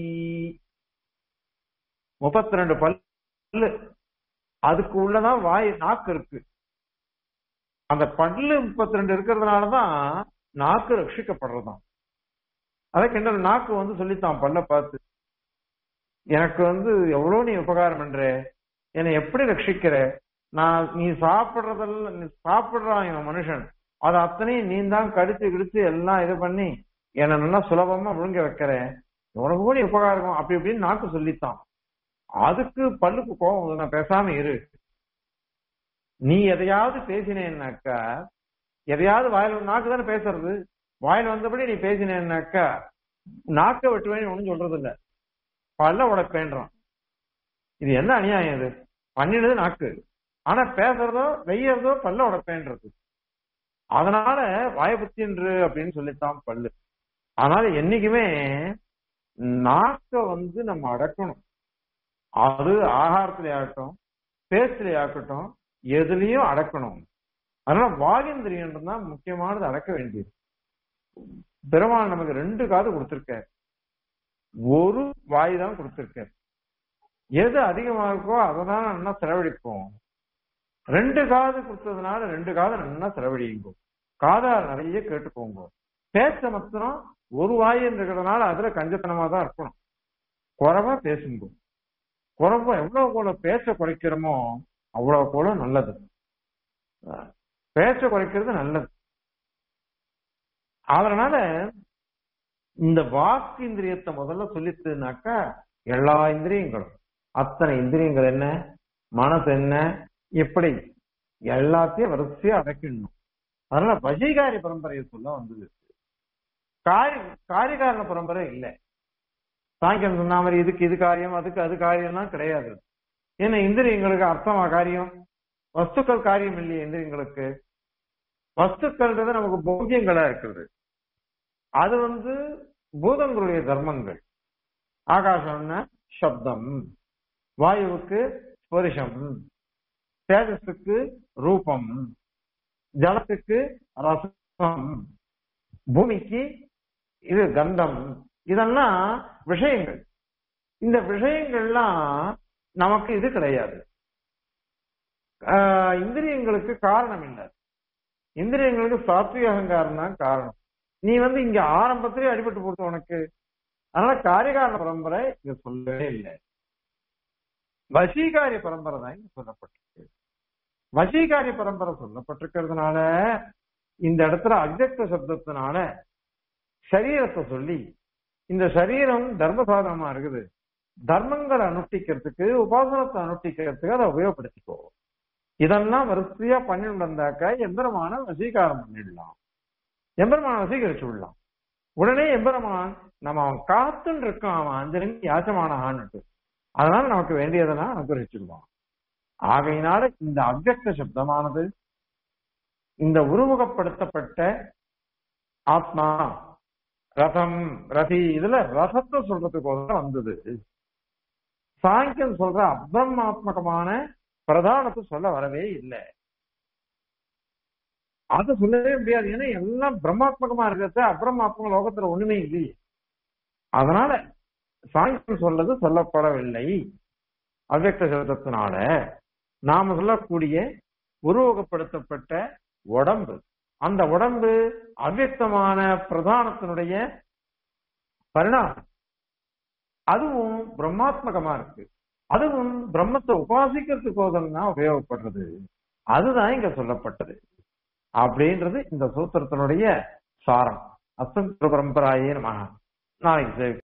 முப்பத்தி ரெண்டு பல்லு அதுக்கு உள்ளதான் வாய் நாக்கு இருக்கு அந்த பல்லு முப்பத்தி ரெண்டு இருக்கிறதுனாலதான் நாக்கு ரட்சிக்கப்படுறதாம் அதை கிண்டல் நாக்கு வந்து சொல்லித்தான் பல்ல பார்த்து எனக்கு வந்து எவ்வளவு நீ உபகாரம் பண்ற என்னை எப்படி ரட்சிக்கிற நான் நீ சாப்பிடுறதெல்லாம் நீ சாப்பிடுறான் இவன் மனுஷன் அது அத்தனையும் நீ தான் கடிச்சு கிடிச்சு எல்லாம் இது பண்ணி என்னை நல்லா சுலபமா முழுங்க வைக்கிற உனக்கு கூட உபகாரம் அப்படி இப்படின்னு நாக்கு சொல்லித்தான் அதுக்கு பல்லுக்கு கோபம் நான் பேசாம இரு நீ எதையாவது பேசினேன்னாக்கா எதையாவது வாயில் நாக்கு தானே பேசுறது வாயில் வந்தபடி நீ பேசினேன்னாக்கா நாக்க வெட்டுவேன்னு ஒண்ணும் சொல்றது இல்ல பல்ல உடப்பேன்றான் இது என்ன அநியாயம் இது பண்ணினது நாக்கு ஆனா பேசுறதோ வெய்யறதோ பல்ல உடப்பேன்றது அதனால வாயபுத்தின்று அப்படின்னு சொல்லித்தான் பல்லு அதனால என்னைக்குமே நாக்க வந்து நம்ம அடக்கணும் அது ஆகாரத்திலே ஆகட்டும் பேச்சிலே ஆகட்டும் எதுலயும் அடக்கணும் அதனால வாகேந்திரியன் தான் முக்கியமானது அடக்க வேண்டியது பெருமாள் நமக்கு ரெண்டு காது கொடுத்திருக்க ஒரு வாய் தான் கொடுத்திருக்க எது அதிகமா இருக்கோ அதை தான் நல்லா செலவழிப்போம் ரெண்டு காது கொடுத்ததுனால ரெண்டு காதை நல்லா செலவழியுங்க காதா நிறைய கேட்டுக்கோங்க பேச்ச மாத்திரம் ஒரு வாய் இருக்கிறதுனால அதுல கஞ்சத்தனமா தான் இருக்கணும் குறைவா பேசுங்க குறைவா எவ்வளவு கூட பேச்ச குறைக்கிறோமோ அவ்வளவு கூட நல்லது பேச்ச குறைக்கிறது நல்லது அதனால இந்த வாக்கு இந்திரியத்தை முதல்ல சொல்லித்துனாக்கா எல்லா இந்திரியங்களும் அத்தனை இந்திரியங்கள் என்ன மனசு என்ன எப்படி எல்லாத்தையும் வரிசையா அடக்கிடணும் அதனால வஜைகாரி பரம்பரையை சொல்ல வந்தது காரி காரிகாரண பரம்பரை இல்லை சாயங்காலம் சொன்ன மாதிரி இதுக்கு இது காரியம் அதுக்கு அது காரியம்லாம் கிடையாது ஏன்னா இந்திரியங்களுக்கு அர்த்தமா காரியம் வஸ்துக்கள் காரியம் இல்லையே இந்திரியங்களுக்கு வஸ்துக்கள்ன்றது நமக்கு போக்கியங்களா இருக்கிறது அது வந்து பூதங்களுடைய தர்மங்கள் ஆகாசம்னா சப்தம் வாயுவுக்கு ஸ்பரிசம் தேஜஸுக்கு ரூபம் ஜலத்துக்கு ரசம் பூமிக்கு இது கந்தம் இதெல்லாம் விஷயங்கள் இந்த விஷயங்கள்லாம் நமக்கு இது கிடையாது இந்திரியங்களுக்கு காரணம் இல்லை இந்திரியங்களுக்கு சாத்விக அகங்காரம் தான் காரணம் நீ வந்து இங்க ஆரம்பத்திலே அடிபட்டு போட்டு உனக்கு அதனால காரிகாரண பரம்பரை இங்க சொல்லவே இல்லை வசீகாரிய பரம்பரை தான் இங்க சொல்லப்பட்டிருக்கு வசீகாரி பரம்பரை சொல்லப்பட்டிருக்கிறதுனால இந்த இடத்துல அவ்வக்த சப்தத்தினால சரீரத்தை சொல்லி இந்த சரீரம் தர்ம சாதனமா இருக்குது தர்மங்களை அனுஷ்டிக்கிறதுக்கு உபாசனத்தை அனுஷ்டிக்கிறதுக்கு அதை உபயோகப்படுத்திக்கோ இதெல்லாம் வரிசையா பண்ணிட்டு வந்தாக்க எம்பெருமான வசீகாரம் பண்ணிடலாம் எம்பெருமான வசீகரிச்சு விடலாம் உடனே எம்பெருமான் நம்ம அவன் காத்துன்னு இருக்கான் அவன் அஞ்சலின் யாச்சமானஹான்னுட்டு அதனால நமக்கு வேண்டியதெல்லாம் அனுகிரகிச்சிருவான் ஆகையினால இந்த அவ்வக்த சப்தமானது இந்த உருவகப்படுத்தப்பட்ட ஆத்மா ரதம் ரதி இதுல ரசத்தை சொல்றதுக்கோசரம் வந்தது சாங்கியம் சொல்ற அப்ரமாத்மகமான பிரதானத்தை சொல்ல வரவே இல்லை அதை சொல்லவே முடியாது ஏன்னா எல்லாம் பிரம்மாத்மகமா இருக்கிறது அப்ரமாத்மக லோகத்துல ஒண்ணுமே இல்லையே அதனால சாங்கியம் சொல்றது சொல்லப்படவில்லை அவ்வக்த சப்தத்தினால நாம சொல்லக்கூடிய உருவகப்படுத்தப்பட்ட உடம்பு அந்த உடம்பு அவ்வக்தமான பிரதானத்தினுடைய பரிணாமம் அதுவும் பிரம்மாத்மகமா இருக்கு அதுவும் பிரம்மத்தை உபாசிக்கிறதுக்கோசரம் தான் உபயோகப்படுறது அதுதான் இங்க சொல்லப்பட்டது அப்படின்றது இந்த சூத்திரத்தினுடைய சாரம் அஸ்தம் பரம்பராயே நம நாளைக்கு